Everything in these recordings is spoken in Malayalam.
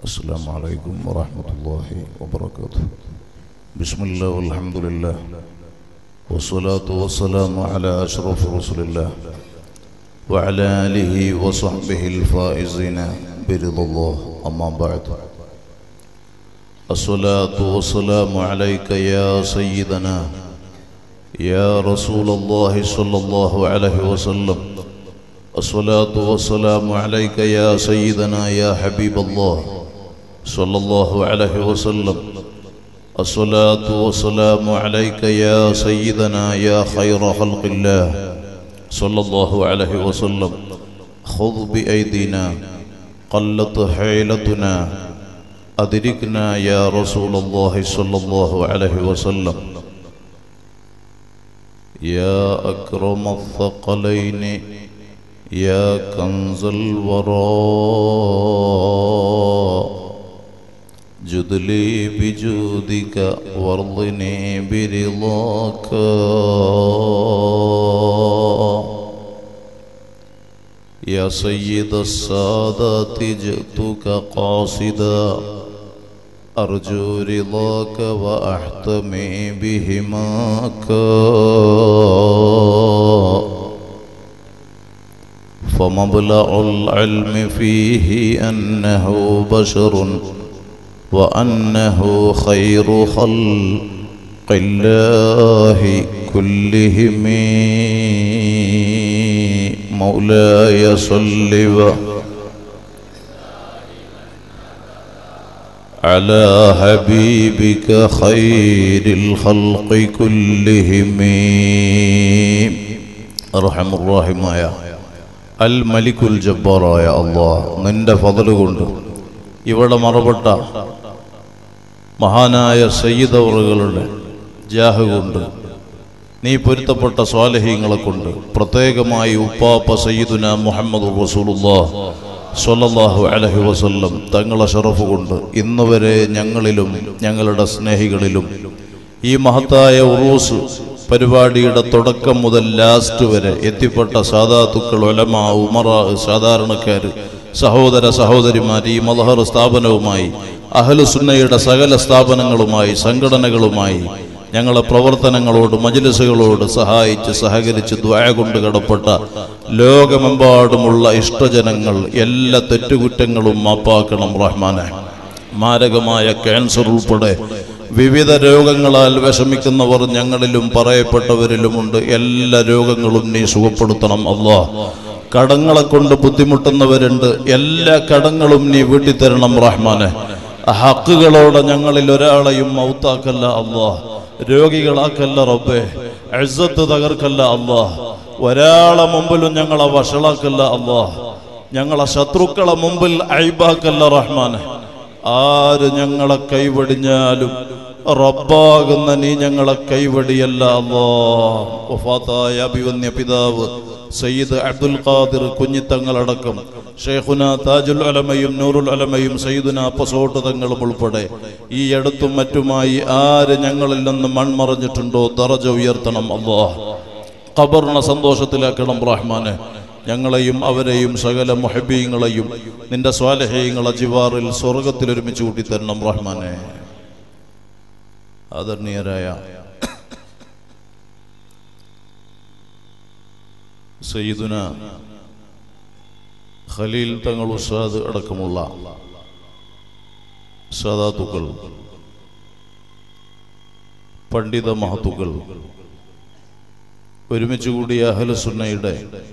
السلام عليكم ورحمة الله وبركاته بسم الله والحمد لله والصلاة والسلام على أشرف رسل الله وعلى آله وصحبه الفائزين برضا الله أما بعد الصلاة والسلام عليك يا سيدنا يا رسول الله صلى الله عليه وسلم الصلاة والسلام عليك يا سيدنا يا حبيب الله صلى الله عليه وسلم الصلاة والسلام عليك يا سيدنا يا خير خلق الله صلى الله عليه وسلم خذ بأيدينا قلت حيلتنا أدركنا يا رسول الله صلى الله عليه وسلم يا أكرم الثقلين يا كنز الورى جد لي بجودك وارضني برضاك يا سيد السادات جئتك قاصدا أرجو رضاك وأحتمي بهماك فمبلغ العلم فيه أنه بشر وأنه خير خلق الله كلهم مولاي صل و على حبيبك خير الخلق كلهم أرحم الراحمايا അൽ മലിക്കുൽ ജബ്ബാറായ അള്ളാഹ് നിന്റെ ഫضل കൊണ്ട് ഇവിടെ മറപ്പെട്ട മഹാനായ സയ്യിദവറുകളുടെ ജാഹ് കൊണ്ട് നീ പൊരുത്തപ്പെട്ട സ്വാലഹീങ്ങളെ കൊണ്ട് പ്രത്യേകമായി ഉപ്പാപ്പ സയ്യിദുന മുഹമ്മദ് റസൂലുല്ലാ സ്വല്ലല്ലാഹു അലൈഹി വസല്ലം തങ്ങളെ ഷറഫ് കൊണ്ട് ഇന്ന് വരെ ഞങ്ങളിലും ഞങ്ങളുടെ സ്നേഹികളിലും ഈ മഹത്തായ ഉറൂസ് പരിപാടിയുടെ തുടക്കം മുതൽ ലാസ്റ്റ് വരെ എത്തിപ്പെട്ട സാധാത്തുക്കൾ ഒലമ ഉമറ സാധാരണക്കാർ സഹോദര സഹോദരിമാർ ഈ മലഹർ സ്ഥാപനവുമായി അഹലുസുന്നയുടെ സകല സ്ഥാപനങ്ങളുമായി സംഘടനകളുമായി ഞങ്ങളെ പ്രവർത്തനങ്ങളോട് മജിലിസുകളോട് സഹായിച്ച് സഹകരിച്ച് ദ്വായ കൊണ്ട് കടപ്പെട്ട ലോകമെമ്പാടുമുള്ള ഇഷ്ടജനങ്ങൾ എല്ലാ തെറ്റുകുറ്റങ്ങളും മാപ്പാക്കണം റഹ്മാനെ മാരകമായ ക്യാൻസർ ഉൾപ്പെടെ വിവിധ രോഗങ്ങളാൽ വിഷമിക്കുന്നവർ ഞങ്ങളിലും പറയപ്പെട്ടവരിലുമുണ്ട് എല്ലാ രോഗങ്ങളും നീ സുഖപ്പെടുത്തണം അല്ലാ കടങ്ങളെ കൊണ്ട് ബുദ്ധിമുട്ടുന്നവരുണ്ട് എല്ലാ കടങ്ങളും നീ വീട്ടിത്തരണം റഹ്മാനെ ഹക്കുകളോടെ ഞങ്ങളിൽ ഒരാളെയും മൗത്താക്കല്ല അല്ലാ രോഗികളാക്കല്ല റബ്ബേ എഴുത്ത് തകർക്കല്ല അല്ലാ ഒരാളെ മുമ്പിലും ഞങ്ങളെ വഷളാക്കല്ല അല്ലാ ഞങ്ങളെ ശത്രുക്കളെ മുമ്പിൽ അയ്ബാക്കല്ല റഹ്മാനെ ആര് ഞങ്ങളെ കൈവടിഞ്ഞാലും റബ്ബാകുന്ന നീ ഞങ്ങളെ കൈവടിയല്ല അള്ളാഹ് അഭിവന്യ പിതാവ് സയ്യിദ് അബ്ദുൽ ഖാദിർ കുഞ്ഞിത്തങ്ങളടക്കം ഷെയ്ഖുന താജുൽ അലമയും നൂറുൽ അലമയും സയ്യിദുന അപ്പസോട്ട് തങ്ങളും ഉൾപ്പെടെ ഈ അടുത്തും മറ്റുമായി ആര് ഞങ്ങളിൽ നിന്ന് മൺമറഞ്ഞിട്ടുണ്ടോ ദറജ ഉയർത്തണം അള്ളാഹ് ഖബറിനെ സന്തോഷത്തിലാക്കണം റഹ്മാനെ ഞങ്ങളെയും അവരെയും സകല മുഹബീങ്ങളെയും നിന്റെ സ്വാലഹീങ്ങളെ ജിവാറിൽ സ്വർഗത്തിൽ ഒരുമിച്ച് കൂട്ടിത്തരണം റഹ്മാനെ ആദരണീയരായ സയ്യിദുന ഖലീൽ തങ്ങൾ ഉസ്താദ് അടക്കമുള്ള സദാത്തുക്കൾ പണ്ഡിത മഹത്തുക്കൾ ഒരുമിച്ച് കൂടിയ അഹലസുന്നയുടെ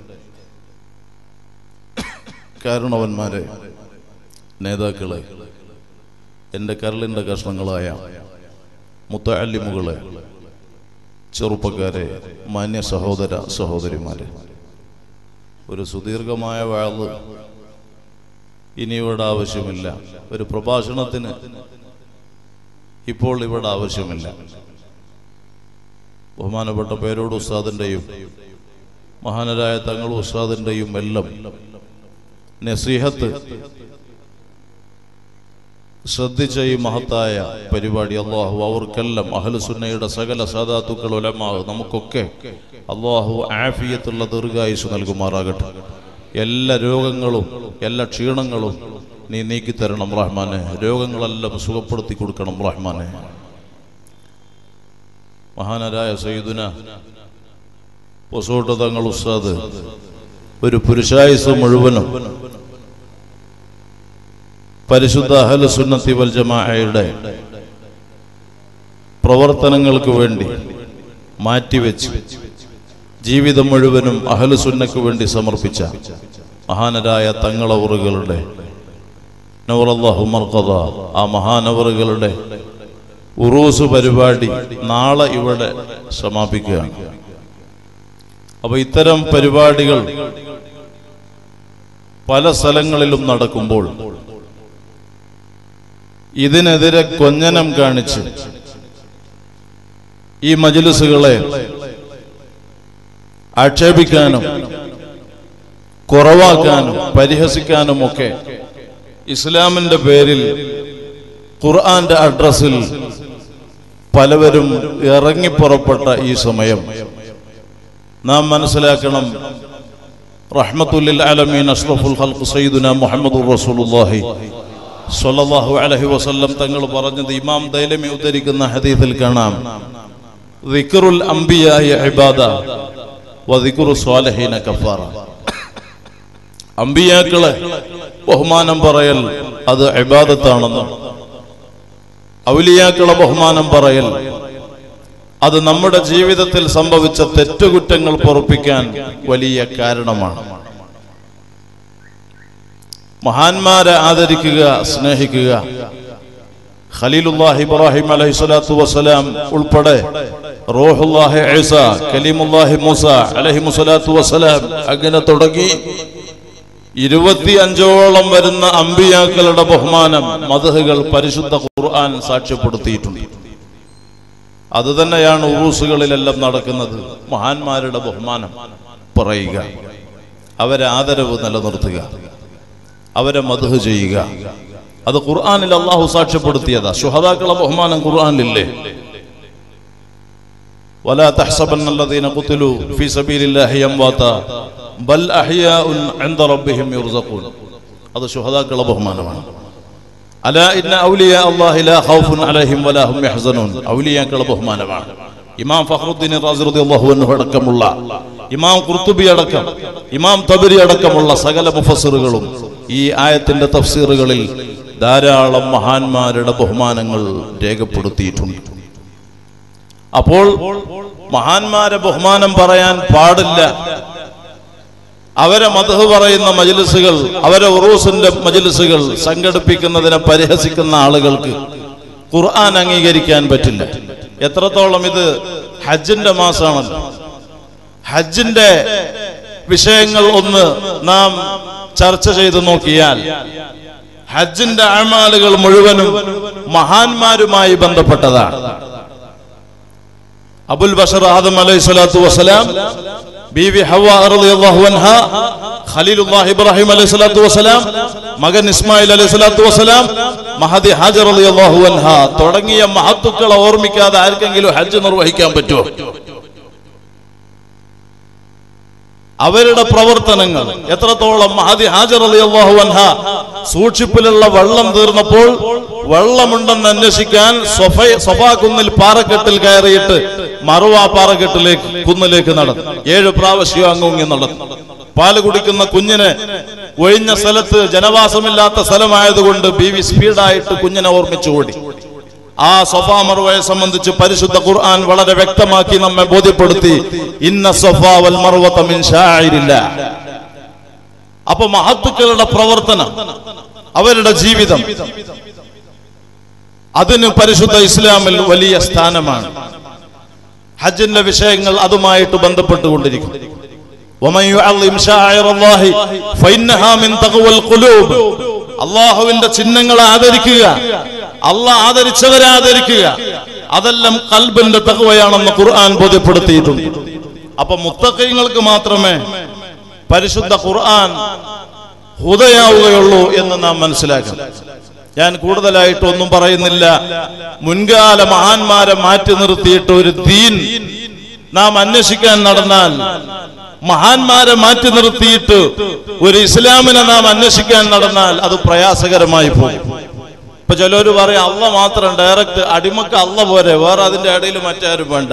കാരണവന്മാരെ നേതാക്കളെ എൻ്റെ കരളിൻ്റെ കഷ്ണങ്ങളായ മുത്തല്ലിമുകളെ ചെറുപ്പക്കാരെ മാന്യ സഹോദര സഹോദരിമാരെ ഒരു സുദീർഘമായ വാള് ഇനി ഇവിടെ ആവശ്യമില്ല ഒരു പ്രഭാഷണത്തിന് ഇപ്പോൾ ഇവിടെ ആവശ്യമില്ല ബഹുമാനപ്പെട്ട പേരോട് ഉസ്താദിൻ്റെയും മഹാനരായ തങ്ങൾ ഉസ്താദിൻ്റെയും എല്ലാം നസീഹത്ത് ശ്രദ്ധിച്ച ഈ മഹത്തായ പരിപാടി അള്ളാഹു അവർക്കെല്ലാം അഹലുസുന്നയുടെ സകല സാധാത്തുക്കൾ ഒലമാവ് നമുക്കൊക്കെ അള്ളാഹു ആഫിയത്തുള്ള ദീർഘായുസ് നൽകുമാറാകട്ടെ എല്ലാ രോഗങ്ങളും എല്ലാ ക്ഷീണങ്ങളും നീ നീക്കി തരണം റഹ്മാനെ രോഗങ്ങളെല്ലാം സുഖപ്പെടുത്തി കൊടുക്കണം റഹ്മാനെ മഹാനരായ സയ്യിദുന പൊസോട്ട് തങ്ങൾ ഉസ്താദ് ഒരു പുരുഷായുസ് മുഴുവനും പരിശുദ്ധ അഹല സുന്നത്തി വൽ ജമാഅയുടെ പ്രവർത്തനങ്ങൾക്ക് വേണ്ടി മാറ്റിവെച്ച് ജീവിതം മുഴുവനും അഹല സുന്നക്ക് വേണ്ടി സമർപ്പിച്ച മഹാനരായ തങ്ങളവറുകളുടെ നവറല്ലാഹു മർക്കഥ ആ മഹാനവറുകളുടെ ഉറൂസ് പരിപാടി നാളെ ഇവിടെ സമാപിക്കുകയാണ് അപ്പൊ ഇത്തരം പരിപാടികൾ പല സ്ഥലങ്ങളിലും നടക്കുമ്പോൾ ഇതിനെതിരെ കൊഞ്ഞനം കാണിച്ച് ഈ മജിലിസുകളെ ആക്ഷേപിക്കാനും കുറവാക്കാനും പരിഹസിക്കാനും ഒക്കെ ഇസ്ലാമിന്റെ പേരിൽ ഖുർആന്റെ അഡ്രസ്സിൽ പലവരും ഇറങ്ങിപ്പുറപ്പെട്ട ഈ സമയം നാം മനസ്സിലാക്കണം റഹ്മത്തുല്ലിൽ ആലമീൻ അഷ്റഫുൽ ഖൽഖ് സയ്യിദുന മുഹമ്മദുർ റസൂലുള്ളാഹി സ്വല്ലല്ലാഹു അലൈഹി വസല്ലം തങ്ങൾ പറഞ്ഞത് ഇമാം ദൈലമി ഉദ്ധരിക്കുന്ന ഹദീസിൽ കാണാം ദിക്റുൽ അംബിയായ ഇബാദ വദിക്റു സ്വാലിഹീന കഫാറ അമ്പിയാക്കളെ ബഹുമാനം പറയൽ അത് ഇബാദത്താണെന്നും ഔലിയാക്കളെ ബഹുമാനം പറയൽ അത് നമ്മുടെ ജീവിതത്തിൽ സംഭവിച്ച തെറ്റുകുറ്റങ്ങൾ പൊറപ്പിക്കാൻ വലിയ കാരണമാണ് മഹാന്മാരെ ആദരിക്കുക സ്നേഹിക്കുക ഖലീലുല്ലാഹി ഇബ്രാഹിം അലൈഹി സ്വലാത്തു വസ്സലാം ഉൾപ്പെടെ റോഹുല്ലാഹി ഈസ കലീമുല്ലാഹി മൂസ അലൈഹി സ്വലാത്തു വസ്സലാം അങ്ങനെ തുടങ്ങി ഇരുപത്തി അഞ്ചോളം വരുന്ന അമ്പിയാക്കളുടെ ബഹുമാനം മതഹുകൾ പരിശുദ്ധ ഖുർആൻ സാക്ഷ്യപ്പെടുത്തിയിട്ടുണ്ട് അത് തന്നെയാണ് ഉറൂസുകളിലെല്ലാം നടക്കുന്നത് മഹാന്മാരുടെ ബഹുമാനം പറയുക അവരെ ആദരവ് നിലനിർത്തുക അവരെ മധു ചെയ്യുക അത് ഖുർആനിൽ അള്ളാഹു സാക്ഷ്യപ്പെടുത്തിയതാ ശുഹദാക്കളെ ബഹുമാനം ഖുർആനിലില്ലേ ولا تحسبن الذين قتلوا في سبيل الله امواتا بل احياء عند ربهم يرزقون അത് ശുഹദാക്കളെ ബഹുമാനമാണ് അല ഇന്ന ഔലിയ അല്ലാഹി ലാ ഖൗഫുൻ അലൈഹിം വലാ ഹും യഹ്സനൂൻ ഔലിയാക്കളെ ബഹുമാനമാണ് ഇമാം ഫഖറുദ്ദീൻ റാസി റളിയല്ലാഹു അൻഹു അടക്കമുള്ള ഇമാം ഖുർത്തുബി അടക്കം ഇമാം തബരി അടക്കമുള്ള സകല മുഫസ്സിറുകളും ഈ ആയത്തിന്റെ തഫ്സീറുകളിൽ ധാരാളം മഹാന്മാരുടെ ബഹുമാനങ്ങൾ രേഖപ്പെടുത്തിയിട്ടുണ്ട് അപ്പോൾ മഹാന്മാരെ ബഹുമാനം പറയാൻ പാടില്ല അവരെ മതഹ് പറയുന്ന മജിലിസുകൾ അവരെ ഉറൂസിന്റെ മജിലിസുകൾ സംഘടിപ്പിക്കുന്നതിനെ പരിഹസിക്കുന്ന ആളുകൾക്ക് ഖുർആൻ അംഗീകരിക്കാൻ പറ്റില്ല എത്രത്തോളം ഇത് ഹജ്ജിന്റെ മാസമാണല്ലോ ഹജ്ജിന്റെ വിഷയങ്ങൾ ഒന്ന് നാം ചർച്ച ചെയ്തു നോക്കിയാൽ ഹജ്ജിന്റെ അമാലുകൾ മുഴുവനും മഹാന്മാരുമായി ബന്ധപ്പെട്ടതാണ് അബുൽ ബഷർ ആദം അലൈഹി സ്വലാത്തു വസ്സലാം ബീവി ഹവ്വ റളിയല്ലാഹു അൻഹ ഖലീലുല്ലാഹി ഇബ്രാഹിം അലൈഹി സ്വലാത്തു വസ്സലാം മകൻ ഇസ്മായിൽ അലൈഹി സ്വലാത്തു വസ്സലാം മഹദി ഹാജർ റളിയല്ലാഹു അൻഹ തുടങ്ങിയ മഹത്തുക്കളെ ഓർമ്മിക്കാതെ ആർക്കെങ്കിലും ഹജ്ജ് നിർവഹിക്കാൻ പറ്റുമോ അവരുടെ പ്രവർത്തനങ്ങൾ എത്രത്തോളം മഹദി ഹാജർ റളിയല്ലാഹു അൻഹ സൂക്ഷിപ്പിലുള്ള വെള്ളം തീർന്നപ്പോൾ വെള്ളമുണ്ടെന്ന് അന്വേഷിക്കാൻ സൊഫ സൊഫാ കുന്നിൽ പാറക്കെട്ടിൽ കയറിയിട്ട് മറുവ പാറക്കെട്ടിലേക്ക് കുന്നിലേക്ക് നടന്നു ഏഴ് പ്രാവശ്യം അങ്ങുങ്ങി നടന്നു പാല് കുടിക്കുന്ന കുഞ്ഞിനെ ഒഴിഞ്ഞ സ്ഥലത്ത് ജനവാസമില്ലാത്ത സ്ഥലമായതുകൊണ്ട് ബി വി സ്പീഡായിട്ട് കുഞ്ഞിനെ ഓർമ്മിച്ചു ഓടി ആ സൊഫാ മറുവയെ സംബന്ധിച്ച് പരിശുദ്ധ ഖുർആൻ വളരെ വ്യക്തമാക്കി നമ്മെ ബോധ്യപ്പെടുത്തി ഇന്ന സൊഫാ വൽ മറുവത മിൻ ഷാഇരില്ല അപ്പൊ മഹത്തുക്കളുടെ പ്രവർത്തനം അവരുടെ ജീവിതം അതിന് പരിശുദ്ധ ഇസ്ലാമിൽ വലിയ സ്ഥാനമാണ് ഹജ്ജിന്റെ വിഷയങ്ങൾ അതുമായിട്ട് ബന്ധപ്പെട്ടുകൊണ്ടിരിക്കും ومن يعظم شعائر الله فإنها من تقوى القلوب അള്ളാഹുവിന്റെ ചിഹ്നങ്ങളെ ആദരിക്കുക അള്ളാഹ് ആദരിച്ചവരെ ആദരിക്കുക അതെല്ലാം കൽബിന്റെ തകവയാണെന്ന് ഖുർആൻ ബോധ്യപ്പെടുത്തിയിട്ടുണ്ട് അപ്പൊ മുത്തക്കൈങ്ങൾക്ക് മാത്രമേ പരിശുദ്ധ ഖുർആൻ ഹുദയാവുകയുള്ളൂ എന്ന് നാം മനസ്സിലാക്കണം ഞാൻ കൂടുതലായിട്ട് ഒന്നും പറയുന്നില്ല മുൻകാല മഹാന്മാരെ മാറ്റി നിർത്തിയിട്ട് ഒരു ദീൻ നാം അന്വേഷിക്കാൻ നടന്നാൽ മഹാന്മാരെ മാറ്റി നിർത്തിയിട്ട് ഒരു ഇസ്ലാമിനെ നാം അന്വേഷിക്കാൻ നടന്നാൽ അത് പ്രയാസകരമായി പോകും ഇപ്പൊ ചിലര് പറയും അള്ള മാത്രം ഡയറക്റ്റ് അടിമക്ക് അള്ള പോരെ വേറെ അതിന്റെ ഇടയിൽ മറ്റാരും വേണ്ട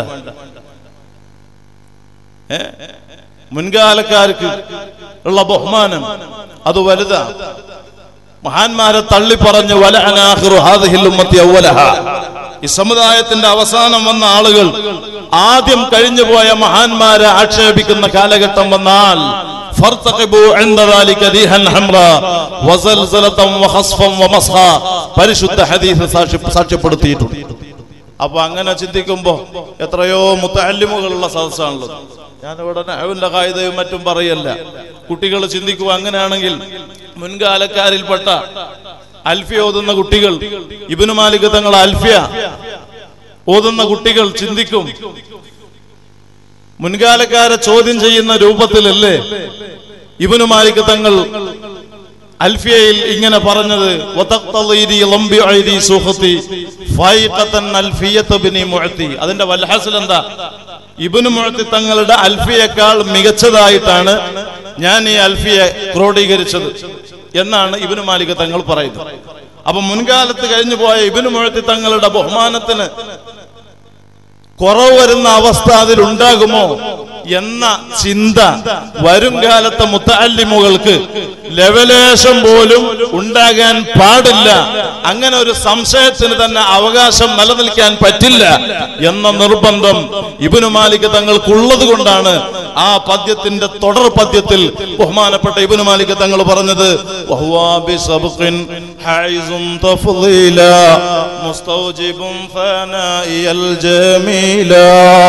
ഏ? മുൻകാലക്കാർക്ക് ഉള്ള ബഹുമാനം അത് വലുതാ മഹാന്മാരെ തള്ളി പറഞ്ഞു വല അനാഹിറു ഹാദിഹിൽ ഉമ്മത്തി അവ്വലഹ. ഈ സമുദായത്തിന്റെ അവസാനം വന്ന ആളുകൾ ആദ്യം കഴിഞ്ഞു പോയ മഹാന്മാരെ ആക്ഷേപിക്കുന്ന കാലഘട്ടം വന്നാൽ فارتقبوا عند ذلك ريحا حمراء وزلزلة وخصفا ومسخا പരിശുദ്ധ ഹദീസ് സാക്ഷി- സാക്ഷ്യപ്പെടുത്തിയിട്ടുണ്ട് അപ്പൊ അങ്ങനെ ചിന്തിക്കുമ്പോ എത്രയോ മുത്തല്ലിമുകളുള്ള സദസ്സാണുള്ളത് ഞാനിവിടെ നെഹവിന്റെ കായികയും മറ്റും പറയല്ല കുട്ടികൾ ചിന്തിക്കുക അങ്ങനെയാണെങ്കിൽ മുൻകാലക്കാരിൽപ്പെട്ട അൽഫിയ ഓതുന്ന കുട്ടികൾ ഇബിനു മാലിക് തങ്ങൾ അൽഫിയ ഓതുന്ന കുട്ടികൾ ചിന്തിക്കും മുൻകാലക്കാരെ ചോദ്യം ചെയ്യുന്ന രൂപത്തിലല്ലേ ഇബിനു മാലിക് തങ്ങൾ അൽഫിയയിൽ ഇങ്ങനെ പറഞ്ഞത് വതഖ്തളീരി ലംബി ഐദി സുഖത്തി ഫൈഖതൻ അൽഫിയത്ത് ബിനി മുഅത്തി അതിന്റെ വൽഹസൽ എന്താ ഇബ്നു മുഅത്തി തങ്ങളുടെ അൽഫിയേക്കാൾ മികച്ചതായിട്ടാണ് ഞാൻ ഈ അൽഫിയെ ക്രോഡീകരിച്ചത് എന്നാണ് ഇബ്നു മാലിക് തങ്ങൾ പറയുന്നത് അപ്പൊ മുൻകാലത്ത് കഴിഞ്ഞു പോയ ഇബ്നു മുഅത്തി തങ്ങളുടെ ബഹുമാനത്തിന് കുറവ് വരുന്ന അവസ്ഥ അതിലുണ്ടാകുമോ എന്ന ചിന്ത വരും കാലത്തെ മുത്തല്ലിമുകൾക്ക് ലവലേശം പോലും ഉണ്ടാകാൻ പാടില്ല അങ്ങനെ ഒരു സംശയത്തിന് തന്നെ അവകാശം നിലനിൽക്കാൻ പറ്റില്ല എന്ന നിർബന്ധം ഇബിനു മാലിക് തങ്ങൾക്കുള്ളത് കൊണ്ടാണ് ആ പദ്യത്തിന്റെ തുടർ പദ്യത്തിൽ ബഹുമാനപ്പെട്ട ഇബിനു മാലിക് തങ്ങൾ പറഞ്ഞത് വഹുവാ ബിസബ്ഖിൻ ഹൈസും തഫ്ളീലാ മുസ്തൗജിബും ഫനാഇയൽ ജമീലാ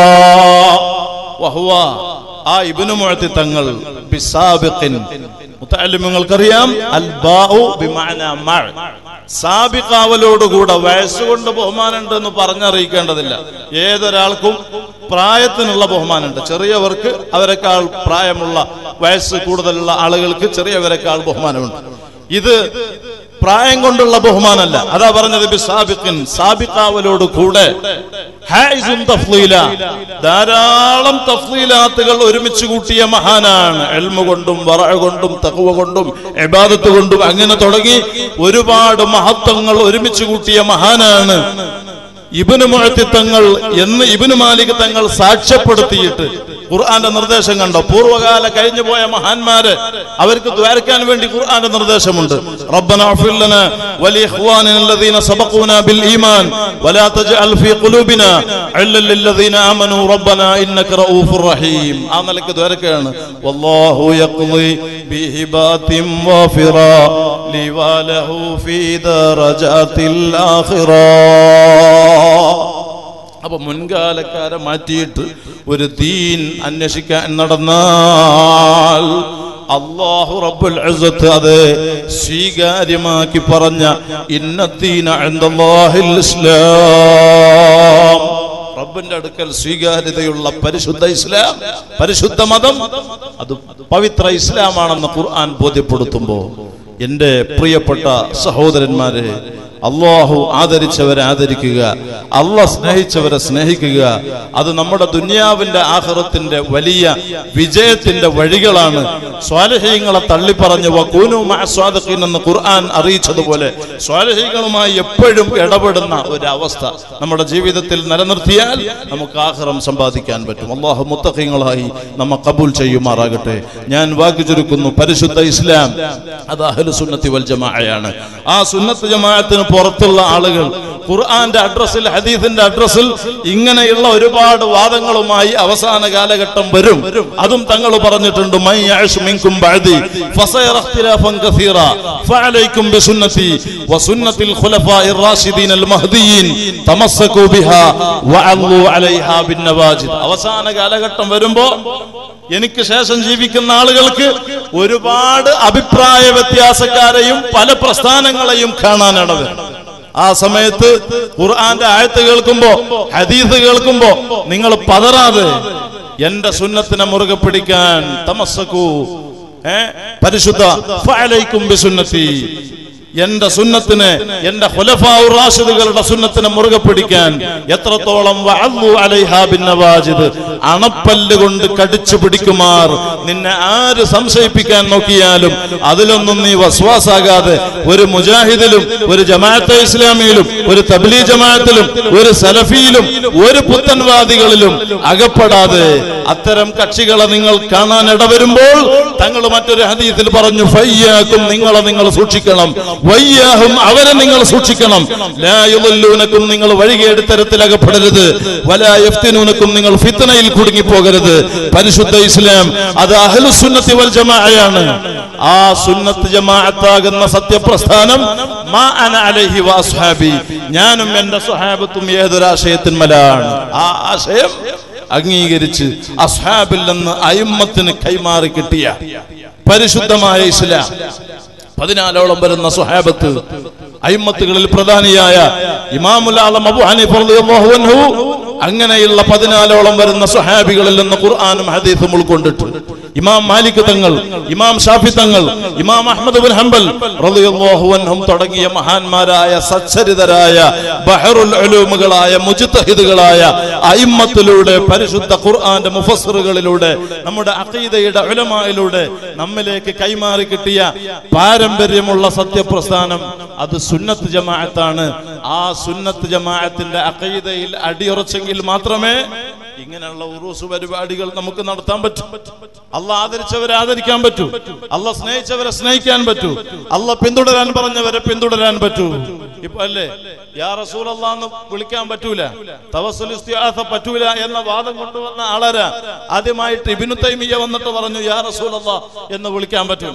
വഹുവ ആ ഇബ്നു മുഅത്തി തങ്ങൾ ബിസാബിഖിൻ മുത്തല്ലിമുകൾക്കറിയാം അൽ ബാഉ ബിമഅന മഅ സാബിഖാവലോടുകൂടെ വയസ്സുകൊണ്ട് ബഹുമാനമുണ്ട് എന്ന് പറഞ്ഞറിയിക്കേണ്ടതില്ല ഏതൊരാൾക്കും പ്രായത്തിനുള്ള ബഹുമാനമുണ്ട് ചെറിയവർക്ക് അവരെക്കാൾ പ്രായമുള്ള വയസ്സ് കൂടുതലുള്ള ആളുകൾക്ക് ചെറിയവരെക്കാൾ ബഹുമാനമുണ്ട് ഇത് പ്രായം കൊണ്ടുള്ള ബഹുമാനമല്ല അതാ പറഞ്ഞത് ബി സാബിഖിൻ സാബിഖാവലോട് കൂടെ ഹായിസും തഫ്ലീല ധാരാളം തഫ്ലീലാത്തുകൾ ഒരുമിച്ച് കൂട്ടിയ മഹാനാണ് എൽമ കൊണ്ടും വറ കൊണ്ടും തഖ്വ കൊണ്ടും ഇബാദത്ത് കൊണ്ടും അങ്ങനെ തുടങ്ങി ഒരുപാട് മഹത്വങ്ങൾ ഒരുമിച്ച് കൂട്ടിയ മഹാനാണ് ഇബിന് മുഴത്തി തങ്ങൾ എന്ന് ഇബിന് മാലിക് തങ്ങൾ സാക്ഷ്യപ്പെടുത്തിയിട്ട് ഖുർആന്റെ നിർദ്ദേശം കണ്ടോ പൂർവ്വകാല കഴിഞ്ഞു പോയ മഹാന്മാര് അവർക്ക് ദ്വാരക്കാൻ വേണ്ടി ഖുർആന്റെ നിർദ്ദേശമുണ്ട് റബ്ബന اغفر لنا ولإخواننا الذين سبقونا بالإيمان ولا تجعل في قلوبنا غلا للذين آمنوا ربنا إنك رؤوف رحيم ആ നിലയ്ക്ക് ദ്വാരക്കാണ് والله يقضي بهبات وافرا لواله في درجات الآخرة അപ്പൊ മുൻകാലക്കാരെ മാറ്റിയിട്ട് ഒരു ദീൻ അന്വേഷിക്കാൻ നടന്നാൽ അള്ളാഹു റബ്ബുൽ ഇസ്സത്ത് അത് സ്വീകാര്യമാക്കി പറഞ്ഞ ഇന്നദ്ദീന ഇൻദല്ലാഹിൽ ഇസ്ലാം റബ്ബിന്റെ അടുക്കൽ സ്വീകാര്യതയുള്ള പരിശുദ്ധ ഇസ്ലാം പരിശുദ്ധ മതം അത് പവിത്ര ഇസ്ലാമാണെന്ന് ഖുർആൻ ബോധ്യപ്പെടുത്തുമ്പോ എന്റെ പ്രിയപ്പെട്ട സഹോദരന്മാരെ അള്ളാഹു ആദരിച്ചവരെ ആദരിക്കുക അള്ളാഹ് സ്നേഹിച്ചവരെ സ്നേഹിക്കുക അത് നമ്മുടെ ദുനിയാവിന്റെ ആഹ്റത്തിന്റെ വലിയ വിജയത്തിന്റെ വഴികളാണ് സ്വാലഹീങ്ങളെ തള്ളിപ്പറഞ്ഞ് വക്കൂനു സ്വാദഖീൻ എന്ന് ഖുർആൻ അറിയിച്ചതുപോലെ സ്വാലഹീങ്ങളുമായി എപ്പോഴും ഇടപെടുന്ന ഒരു അവസ്ഥ നമ്മുടെ ജീവിതത്തിൽ നിലനിർത്തിയാൽ നമുക്ക് ആഹ്റം സമ്പാദിക്കാൻ പറ്റും അള്ളാഹു മുത്തഖീങ്ങളായി നമ്മ കബൂൽ ചെയ്യുമാറാകട്ടെ ഞാൻ വാക്ക് ചുരുക്കുന്നു പരിശുദ്ധ ഇസ്ലാം അത് അഹ്ലു സുന്നത്തി വൽ ജമാഅയാണ് ആ സുന്നത്ത് ജമാഅത്തിന് പുറത്തുള്ള ആളുകൾ ഖുർആന്റെ അഡ്രസ്സിൽ ഹദീസിന്റെ അഡ്രസ്സിൽ ഇങ്ങനെയുള്ള ഒരുപാട് വാദങ്ങളുമായി അവസാന കാലഘട്ടം വരും അതും തങ്ങൾ പറഞ്ഞിട്ടുണ്ട് മൈ യഅ്ശു മിൻകും ബഅദി ഫസയറ ഇഖ്തിലാഫൻ കസീറ ഫഅലൈക്കും ബിസുന്നതി വസുന്നതിൽ ഖുലഫാഇർ റാഷിദീൻ മഹ്ദിയീൻ തമസ്സകൂ ബിഹാ വഅല്ലു അലൈഹാ ബിന്നവാജിദ് അവസാന കാലഘട്ടം വരുമ്പോ എനിക്ക് ശേഷം ജീവിക്കുന്ന ആളുകൾക്ക് ഒരുപാട് അഭിപ്രായ വ്യത്യാസക്കാരെയും പല പ്രസ്ഥാനങ്ങളെയും കാണാനിടവ് ആ സമയത്ത് ഖുർആന്റെ ആയത്ത് കേൾക്കുമ്പോ ഹദീസ് കേൾക്കുമ്പോ നിങ്ങൾ പതറാതെ എന്റെ സുന്നത്തിനെ മുറുകെ പിടിക്കാൻ തമസ്സക്കൂ ഏ പരിശുദ്ധ ഫഅലൈക്കും ബിസുന്നതി എന്റെ സുന്നത്തിനെ എന്റെ ഖുലഫാഉ റാഷിദുകളുടെ സുന്നത്തിനെ മുറുകെ പിടിക്കാൻ എത്രത്തോളം വഅദ്ദു അലൈഹാ ബിന്നവാജിദ് അണപ്പല്ല് കൊണ്ട് കടിച്ചു പിടിക്കുമാർ നിന്നെ ആര് സംശയിപ്പിക്കാൻ നോക്കിയാലും അതിലൊന്നും നീ വസ്വാസാകാതെ ഒരു മുജാഹിദിലും ഒരു ജമാഅത്തെ ഇസ്ലാമിയിലും ഒരു തബ്ലീ ജമാഅത്തിലും ഒരു സലഫിയിലും ഒരു പുത്തൻവാദികളിലും അകപ്പെടാതെ അത്തരം കക്ഷികളെ നിങ്ങൾ കാണാൻ ഇടവരുമ്പോൾ തങ്ങൾ മറ്റൊരു ഹദീസിൽ പറഞ്ഞു ഫയ്യാക്കും നിങ്ങളെ നിങ്ങൾ സൂക്ഷിക്കണം വയ്യാഹും അവരെ നിങ്ങൾ സൂക്ഷിക്കണം ലാ യുദല്ലൂനക്കും നിങ്ങൾ വഴികേട് തരത്തിൽ അകപ്പെടരുത് വലാ യഫ്തിനൂനക്കും നിങ്ങൾ ഫിത്നയിൽ കുടുങ്ങി പോകരുത് പരിശുദ്ധ ഇസ്ലാം അത് അഹ്ലുസുന്നത്തി വൽ ജമാഅയാണ് ആ സുന്നത്ത് ജമാഅത്താകുന്ന സത്യപ്രസ്ഥാനം മാ അന അലൈഹി വഅസ്ഹാബി ഞാനും എന്റെ സ്വഹാബത്തും ഏതൊരാശയത്തിന്മലാണ് ആ ആശയം അംഗീകരിച്ച് അസ്ഹാബിൽ നിന്ന് അയിമ്മത്തിന് കൈമാറി കിട്ടിയ പരിശുദ്ധമായ ഇസ്ലാം പതിനാലോളം വരുന്ന സുഹാബത്ത് അയിമ്മത്തുകളിൽ പ്രധാനിയായ ഇമാമുൽ ആലം അബു ഹനീഫ് റളിയല്ലാഹു അൻഹു അങ്ങനെയുള്ള പതിനാലോളം വരുന്ന സുഹാബികളിൽ നിന്ന് ഖുർആനും ഹദീസും ഉൾക്കൊണ്ടിട്ട് ഇമാം മാലിക് തങ്ങൾ ഇമാം ഷാഫി തങ്ങൾ ഇമാം അഹ്മദ് ബിൻ ഹംബൽ റളിയല്ലാഹു അൻഹും തുടങ്ങിയ മഹാന്മാരായ സച്ചരിതരായ ബഹറുൽ ഉലൂമുകളായ മുജ്തഹിദുകളായ അയിമ്മത്തിലൂടെ പരിശുദ്ധ ഖുർആന്റെ മുഫസ്സിറുകളിലൂടെ നമ്മുടെ അഖീദയുടെ ഉലമായിലൂടെ നമ്മിലേക്ക് കൈമാറി കിട്ടിയ പാരമ്പര്യമുള്ള സത്യപ്രസ്ഥാനം അത് സുന്നത്ത് ജമാഅത്താണ് ആ സുന്നത്ത് ജമാഅത്തിന്റെ അഖീദയിൽ അടിയുറച്ചെങ്കിൽ മാത്രമേ ഇങ്ങനെയുള്ള ഉറൂസ് പരിപാടികൾ നമുക്ക് നടത്താൻ പറ്റൂ അല്ല ആദരിച്ചവരെ ആദരിക്കാൻ പറ്റൂ അല്ല സ്നേഹിച്ചവരെ സ്നേഹിക്കാൻ പറ്റൂ അല്ല പിന്തുടരാൻ പറഞ്ഞവരെ പിന്തുടരാൻ പറ്റൂ ഇപ്പൊ അല്ലേ യാ റസൂൽ എന്ന് വിളിക്കാൻ പറ്റൂല തവസ്സുൽ ഇസ്തിആസ പറ്റൂല എന്ന വാദം കൊണ്ടുവന്ന ആളരാ ആദ്യമായിട്ട് ഇബ്നു തൈമിയ വന്നിട്ട് പറഞ്ഞു യാ റസൂൽ എന്ന് വിളിക്കാൻ പറ്റൂല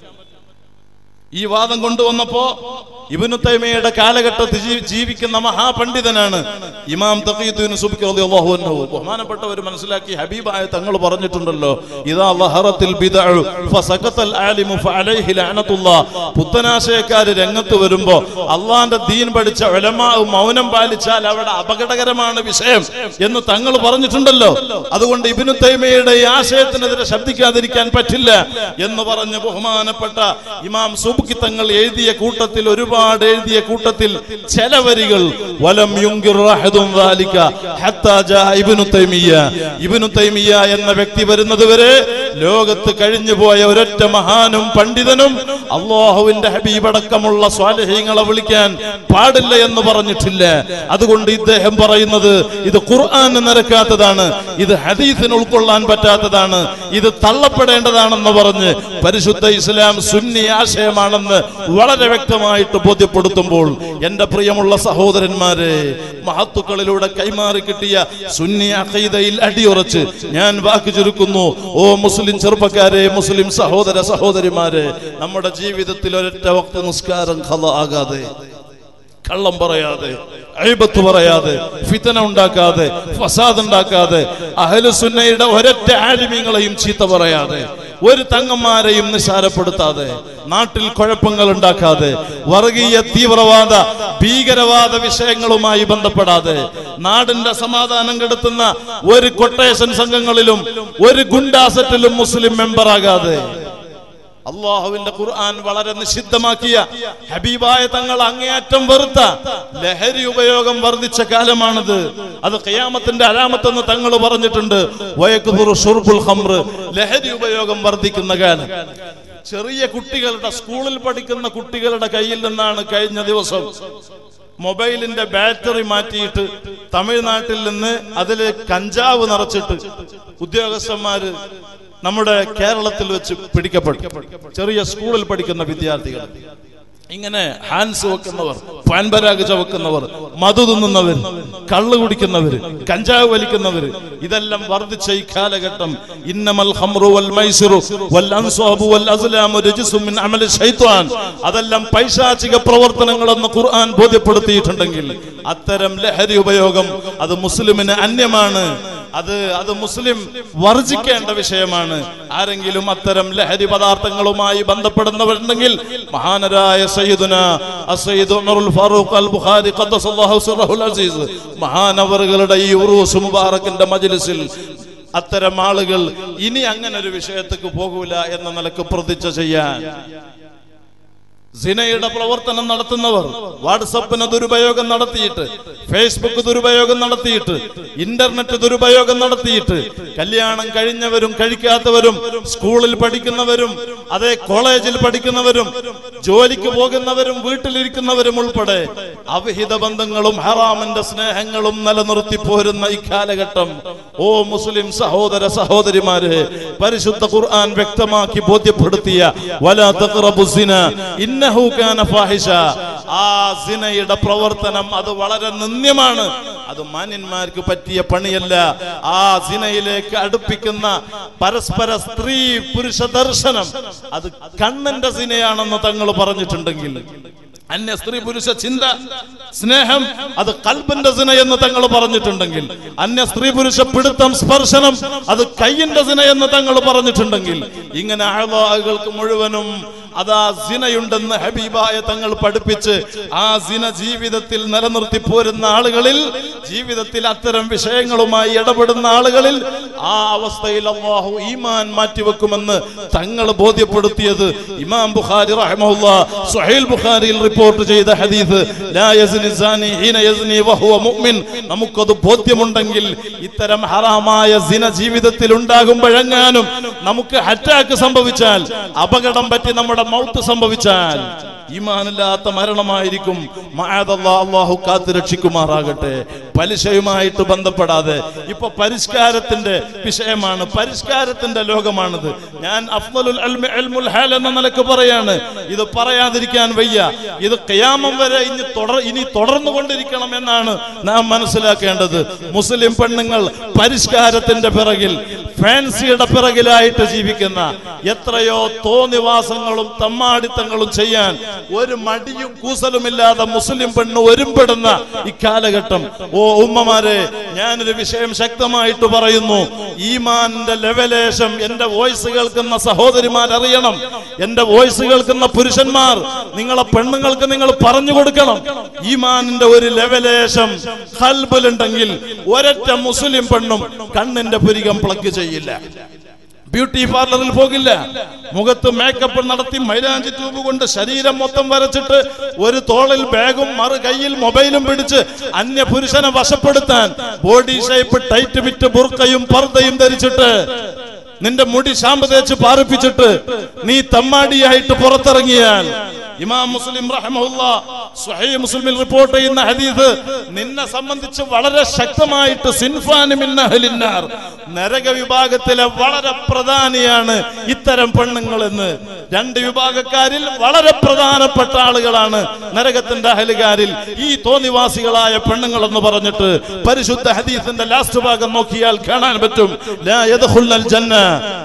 ഈ വാദം കൊണ്ടുവന്നപ്പോ ഇബ്നു തൈമിയയുടെ കാലഘട്ടത്തിൽ ജീ- ജീവിക്കുന്ന മഹാപണ്ഡിതനാണ് ഇമാം തഖീദ്ദീൻ സുബ്കി റളിയല്ലാഹു അൻഹു ബഹുമാനപ്പെട്ടവർ മനസ്സിലാക്കി ഹബീബായ തങ്ങൾ പറഞ്ഞിട്ടുണ്ടല്ലോ ഇദാ ലഹറത്തിൽ ബിദ്അഉ ഫസഖത്തൽ ആലിമു ഫഅലൈഹി ലഅനത്തുല്ലാഹ് പുത്തനാശയക്കാര് രംഗത്ത് വരുമ്പോ അള്ളാന്റെ ദീൻ പഠിച്ച ഉലമാ മൗനം പാലിച്ചാൽ അവിടെ അപകടകരമാണ് വിഷയം എന്ന് തങ്ങൾ പറഞ്ഞിട്ടുണ്ടല്ലോ അതുകൊണ്ട് ഇബ്നു തൈമിയയുടെ ഈ ആശയത്തിനെതിരെ ശബ്ദിക്കാതിരിക്കാൻ പറ്റില്ല എന്ന് പറഞ്ഞ് ബഹുമാനപ്പെട്ട ഇമാം സുബ്കി തങ്ങൾ എഴുതിയ കൂട്ടത്തിൽ ഒരുപാട് എഴുതിയ കൂട്ടത്തിൽ ചില വരികൾ വലം യുങ്കിർ അഹദും ദാലിക ഹത്താ ജാ ഇബ്നു തൈമിയ ഇബ്നു തൈമിയ എന്ന വ്യക്തി വരുന്നത് വരെ ലോകത്ത് കഴിഞ്ഞു പോയ ഒരൊറ്റ മഹാനും പണ്ഡിതനും അള്ളാഹുവിന്റെ ഹബീബടക്കമുള്ള സ്വാലഹീങ്ങളെ വിളിക്കാൻ പാടില്ല എന്ന് പറഞ്ഞിട്ടില്ല അതുകൊണ്ട് ഇദ്ദേഹം പറയുന്നത് ഇത് ഖുർആന് നിരക്കാത്തതാണ് ഇത് ഹദീസിന് ഉൾക്കൊള്ളാൻ പറ്റാത്തതാണ് ഇത് തള്ളപ്പെടേണ്ടതാണെന്ന് പറഞ്ഞ് പരിശുദ്ധ ഇസ്ലാം സുന്നി ആശയമാണെന്ന് വളരെ വ്യക്തമായിട്ട് ബോധ്യപ്പെടുത്തുമ്പോൾ എന്റെ പ്രിയമുള്ള സഹോദരന്മാരെ മഹത്തുക്കളിലൂടെ കൈമാറി കിട്ടിയ സുന്നി അഖീദയിൽ അടിയുറച്ച് ഞാൻ വാക്ക് ചുരുക്കുന്നു ഓ മുസ്ലിം ചെറുപ്പക്കാരെ മുസ്ലിം സഹോദര സഹോദരിമാരെ നമ്മുടെ ജീവിതത്തിൽ ഒരൊറ്റ വക്ത നിസ്കാരം ഖല ആകാതെ കള്ളം പറയാതെ അഴിബത്ത് പറയാതെ ഫിതന ഉണ്ടാക്കാതെ ഫസാദ് ഉണ്ടാക്കാതെ അഹലുസുന്നയുടെ ഒരൊറ്റ ആലിമ്യങ്ങളെയും ചീത്ത പറയാതെ ഒരു തങ്ങന്മാരെയും നിസാരപ്പെടുത്താതെ നാട്ടിൽ കുഴപ്പങ്ങൾ ഉണ്ടാക്കാതെ വർഗീയ തീവ്രവാദ ഭീകരവാദ വിഷയങ്ങളുമായി ബന്ധപ്പെടാതെ നാടിന്റെ സമാധാനം കെടുത്തുന്ന ഒരു കൊട്ടേഷൻ സംഘങ്ങളിലും ഒരു ഗുണ്ടാസറ്റിലും മുസ്ലിം മെമ്പറാകാതെ അള്ളാഹുവിന്റെ ഖുർആൻ വളരെ നിഷിദ്ധമാക്കിയ ഹബീബായ തങ്ങൾ അങ്ങേയറ്റം വെറുത്ത ലഹരി ഉപയോഗം വർദ്ധിച്ച കാലമാണിത് അത് ഖിയാമത്തിന്റെ അലാമത്തെന്ന് തങ്ങൾ പറഞ്ഞിട്ടുണ്ട് വയക്കുതുറു ഷുർബുൽ ഖംർ ലഹരി ഉപയോഗം വർദ്ധിക്കുന്ന കാലം ചെറിയ കുട്ടികളുടെ സ്കൂളിൽ പഠിക്കുന്ന കുട്ടികളുടെ കയ്യിൽ നിന്നാണ് കഴിഞ്ഞ ദിവസം മൊബൈലിന്റെ ബാറ്ററി മാറ്റിയിട്ട് തമിഴ്നാട്ടിൽ നിന്ന് അതിൽ കഞ്ചാവ് നിറച്ചിട്ട് ഉദ്യോഗസ്ഥന്മാര് നമ്മുടെ കേരളത്തിൽ വെച്ച് പിടിക്കപ്പെട്ടു ചെറിയ സ്കൂളിൽ പഠിക്കുന്ന വിദ്യാർത്ഥികൾ ഇങ്ങനെ ഹാൻസ് വെക്കുന്നവർ പാൻപരാഗ് ചവക്കുന്നവർ മധു തിന്നുന്നവർ കള്ളു കുടിക്കുന്നവർ കഞ്ചാവ് വലിക്കുന്നവർ ഇതെല്ലാം വർദ്ധിച്ച ഈ കാലഘട്ടം ഇന്നമൽ ഖംറു വൽ മൈസിറു വൽ അൻസാബു വൽ അസ്ലാമു രജ്സും മിൻ അമലി ശൈത്വാൻ അതെല്ലാം പൈശാചിക പ്രവർത്തനങ്ങളെന്ന് ഖുർആൻ ബോധ്യപ്പെടുത്തിയിട്ടുണ്ടെങ്കിൽ അത്തരം ലഹരി ഉപയോഗം അത് മുസ്ലിമിന് അന്യമാണ് അത് അത് മുസ്ലിം വർജിക്കേണ്ട വിഷയമാണ് ആരെങ്കിലും അത്തരം ലഹരി പദാർത്ഥങ്ങളുമായി ബന്ധപ്പെടുന്നവരുണ്ടെങ്കിൽ മഹാനരായ സയ്യിദുന അസയ്യിദ് ഉമറുൽ ഫാറൂഖ് അൽ ബുഖാരി ഖദ്ദസല്ലാഹു സിറഹുൽ അസീസ് മഹാനവറുകളുടെ ഈ ഉറൂസ് മുബാറക്കിന്റെ മജ്ലിസിൽ അത്തരം ആളുകൾ ഇനി അങ്ങനെ ഒരു വിഷയത്തേക്ക് പോകൂല എന്ന നിലക്ക് പ്രതിജ്ഞ ചെയ്യാൻ സിനയുടെ പ്രവർത്തനം നടത്തുന്നവർ വാട്സപ്പിന് ദുരുപയോഗം നടത്തിയിട്ട് ഫേസ്ബുക്ക് ദുരുപയോഗം നടത്തിയിട്ട് ഇന്റർനെറ്റ് ദുരുപയോഗം നടത്തിയിട്ട് കല്യാണം കഴിഞ്ഞവരും കഴിക്കാത്തവരും സ്കൂളിൽ പഠിക്കുന്നവരും അതേ കോളേജിൽ പഠിക്കുന്നവരും ജോലിക്ക് പോകുന്നവരും വീട്ടിലിരിക്കുന്നവരും ഉൾപ്പെടെ അവിഹിത ബന്ധങ്ങളും ഹറാമിന്റെ സ്നേഹങ്ങളും നിലനിർത്തി പോരുന്ന ഈ കാലഘട്ടം ഓ മുസ്ലിം സഹോദര സഹോദരിമാരെ പരിശുദ്ധ ഖുർആൻ വ്യക്തമാക്കി ബോധ്യപ്പെടുത്തിയ വലാ തഖ്റബു സിന ഇന്നഹു കാന ഫാഹിഷ ആ സിനയുടെ പ്രവർത്തനം അത് വളരെ നിന്ദ്യമാണ് അത് മാന്യന്മാർക്ക് പറ്റിയ പണിയല്ല ആ സിനയിലേക്ക് അടുപ്പിക്കുന്ന പരസ്പര സ്ത്രീ പുരുഷ ദർശനം അത് കണ്ണന്റെ സിനയാണെന്ന് തങ്ങൾ പറഞ്ഞിട്ടുണ്ടെങ്കിൽ അന്യ സ്ത്രീ പുരുഷ ചിന്ത സ്നേഹം അത് കൽബിന്റെ സിന എന്ന് തങ്ങൾ പറഞ്ഞിട്ടുണ്ടെങ്കിൽ അന്യ സ്ത്രീ പുരുഷ പിടുത്തം സ്പർശനം അത് കയ്യിന്റെ സിന എന്ന് തങ്ങൾ പറഞ്ഞിട്ടുണ്ടെങ്കിൽ ഇങ്ങനെ ആളുകൾക്ക് മുഴുവനും അതാ സിനയുണ്ടെന്ന് ഹബീബായ തങ്ങൾ പഠിപ്പിച്ച് ആ സിന ജീവിതത്തിൽ നിലനിർത്തി പോരുന്ന ആളുകളിൽ ജീവിതത്തിൽ അത്തരം വിഷയങ്ങളുമായി ഇടപെടുന്ന ആളുകളിൽ ആ അവസ്ഥയിൽ അള്ളാഹു ഈമാൻ മാറ്റിവെക്കുമെന്ന് തങ്ങൾ ബോധ്യപ്പെടുത്തിയത് ഇമാം ബുഖാരി റഹ്മഹുല്ല സുഹൈൽ ബുഖാരിയിൽ റിപ്പോർട്ട് ചെയ്ത ഹദീസ് ലാ യസ്നി സാനി ഹീന യസ്നി വഹുവ മുഅ്മിൻ നമുക്കത് ബോധ്യമുണ്ടെങ്കിൽ ഇത്തരം ഹറാമായ സിന ജീവിതത്തിൽ ഉണ്ടാകുമ്പോഴെങ്ങാനും നമുക്ക് അറ്റാക്ക് സംഭവിച്ചാൽ അപകടം പറ്റി നമ്മുടെ മൗത്ത് സംഭവിച്ചാൽ ഈമാനില്ലാത്ത മരണമായിരിക്കും മഅദല്ലാ അല്ലാഹു കാത്തു രക്ഷിക്കുമാറാകട്ടെ പലിശയുമായിട്ട് ബന്ധപ്പെടാതെ ഇപ്പൊ പരിഷ്കാരത്തിന്റെ വിഷയമാണ് പരിഷ്കാരത്തിന്റെ ലോകമാണിത് ഞാൻ അഫ്ദലുൽ അൽമി ഇൽമുൽ ഹാൽ എന്ന നിലക്ക് പറയാണ് ഇത് പറയാതിരിക്കാൻ വയ്യ ഇത് ഖിയാമം വരെ ഇനി തുടർ ഇനി തുടർന്നു കൊണ്ടിരിക്കണം എന്നാണ് നാം മനസ്സിലാക്കേണ്ടത് മുസ്ലിം പെണ്ണുങ്ങൾ പരിഷ്കാരത്തിന്റെ പിറകിൽ ഫാൻസിയുടെ പിറകിലായിട്ട് ജീവിക്കുന്ന എത്രയോ തോന്നിവാസങ്ങളും തമ്മാടിത്തങ്ങളും ചെയ്യാൻ ഒരു മടിയും കൂസലുമില്ലാതെ മുസ്ലിം പെണ്ണ് ഒരുമ്പെടുന്ന ഇക്കാലഘട്ടം ഓ ഉമ്മമാരെ ഞാനൊരു വിഷയം ശക്തമായിട്ട് പറയുന്നു ഈമാന്റെ ലെവലേശം എന്റെ വോയിസ് കേൾക്കുന്ന സഹോദരിമാർ അറിയണം എന്റെ വോയിസ് കേൾക്കുന്ന പുരുഷന്മാർ നിങ്ങളെ പെണ്ണുങ്ങൾക്ക് നിങ്ങൾ പറഞ്ഞു കൊടുക്കണം ഈമാനിന്റെ ഒരു ലെവലേശം ഹൽബിലുണ്ടെങ്കിൽ ഒരൊറ്റ മുസ്ലിം പെണ്ണും കണ്ണിന്റെ പുരികം പ്ലഗ് ചെയ്യില്ല ബ്യൂട്ടി പാർലറിൽ പോകില്ല മുഖത്ത് മേക്കപ്പ് നടത്തി മൈലാഞ്ചി ട്യൂബ് കൊണ്ട് ശരീരം മൊത്തം വരച്ചിട്ട് ഒരു തോളിൽ ബാഗും മറു കയ്യിൽ മൊബൈലും പിടിച്ച് അന്യ പുരുഷനെ വശപ്പെടുത്താൻ ബോഡി ഷേപ്പ് ടൈറ്റ് വിറ്റ് ബുർക്കയും പർദ്ദയും ധരിച്ചിട്ട് നിന്റെ മുടി ശാമ്പ് തേച്ച് പാറിപ്പിച്ചിട്ട് നീ തമ്മാടിയായിട്ട് പുറത്തിറങ്ങിയാൽ ഇമാം മുസ്ലിം റഹ്മഹുല്ല സ്വഹീഹ് മുസ്ലിമിൽ റിപ്പോർട്ട് ചെയ്യുന്ന ഹദീസ് നിന്നെ സംബന്ധിച്ച് വളരെ ശക്തമായിട്ട് സിൻഫാനി മിൻ അഹ്ലിന്നാർ നരക വിഭാഗത്തിലെ വളരെ പ്രധാനിയാണ് ഇത്തരം പെണ്ണുങ്ങൾ എന്ന് രണ്ട് വിഭാഗക്കാരിൽ വളരെ പ്രധാനപ്പെട്ട ആളുകളാണ് നരകത്തിന്റെ അഹലുകാരിൽ ഈ തോന്നിവാസികളായ പെണ്ണുങ്ങൾ എന്ന് പറഞ്ഞിട്ട് പരിശുദ്ധ ഹദീസിന്റെ ലാസ്റ്റ് ഭാഗം നോക്കിയാൽ കാണാൻ പറ്റും ലാ യദ്ഖുൽനൽ ജന്ന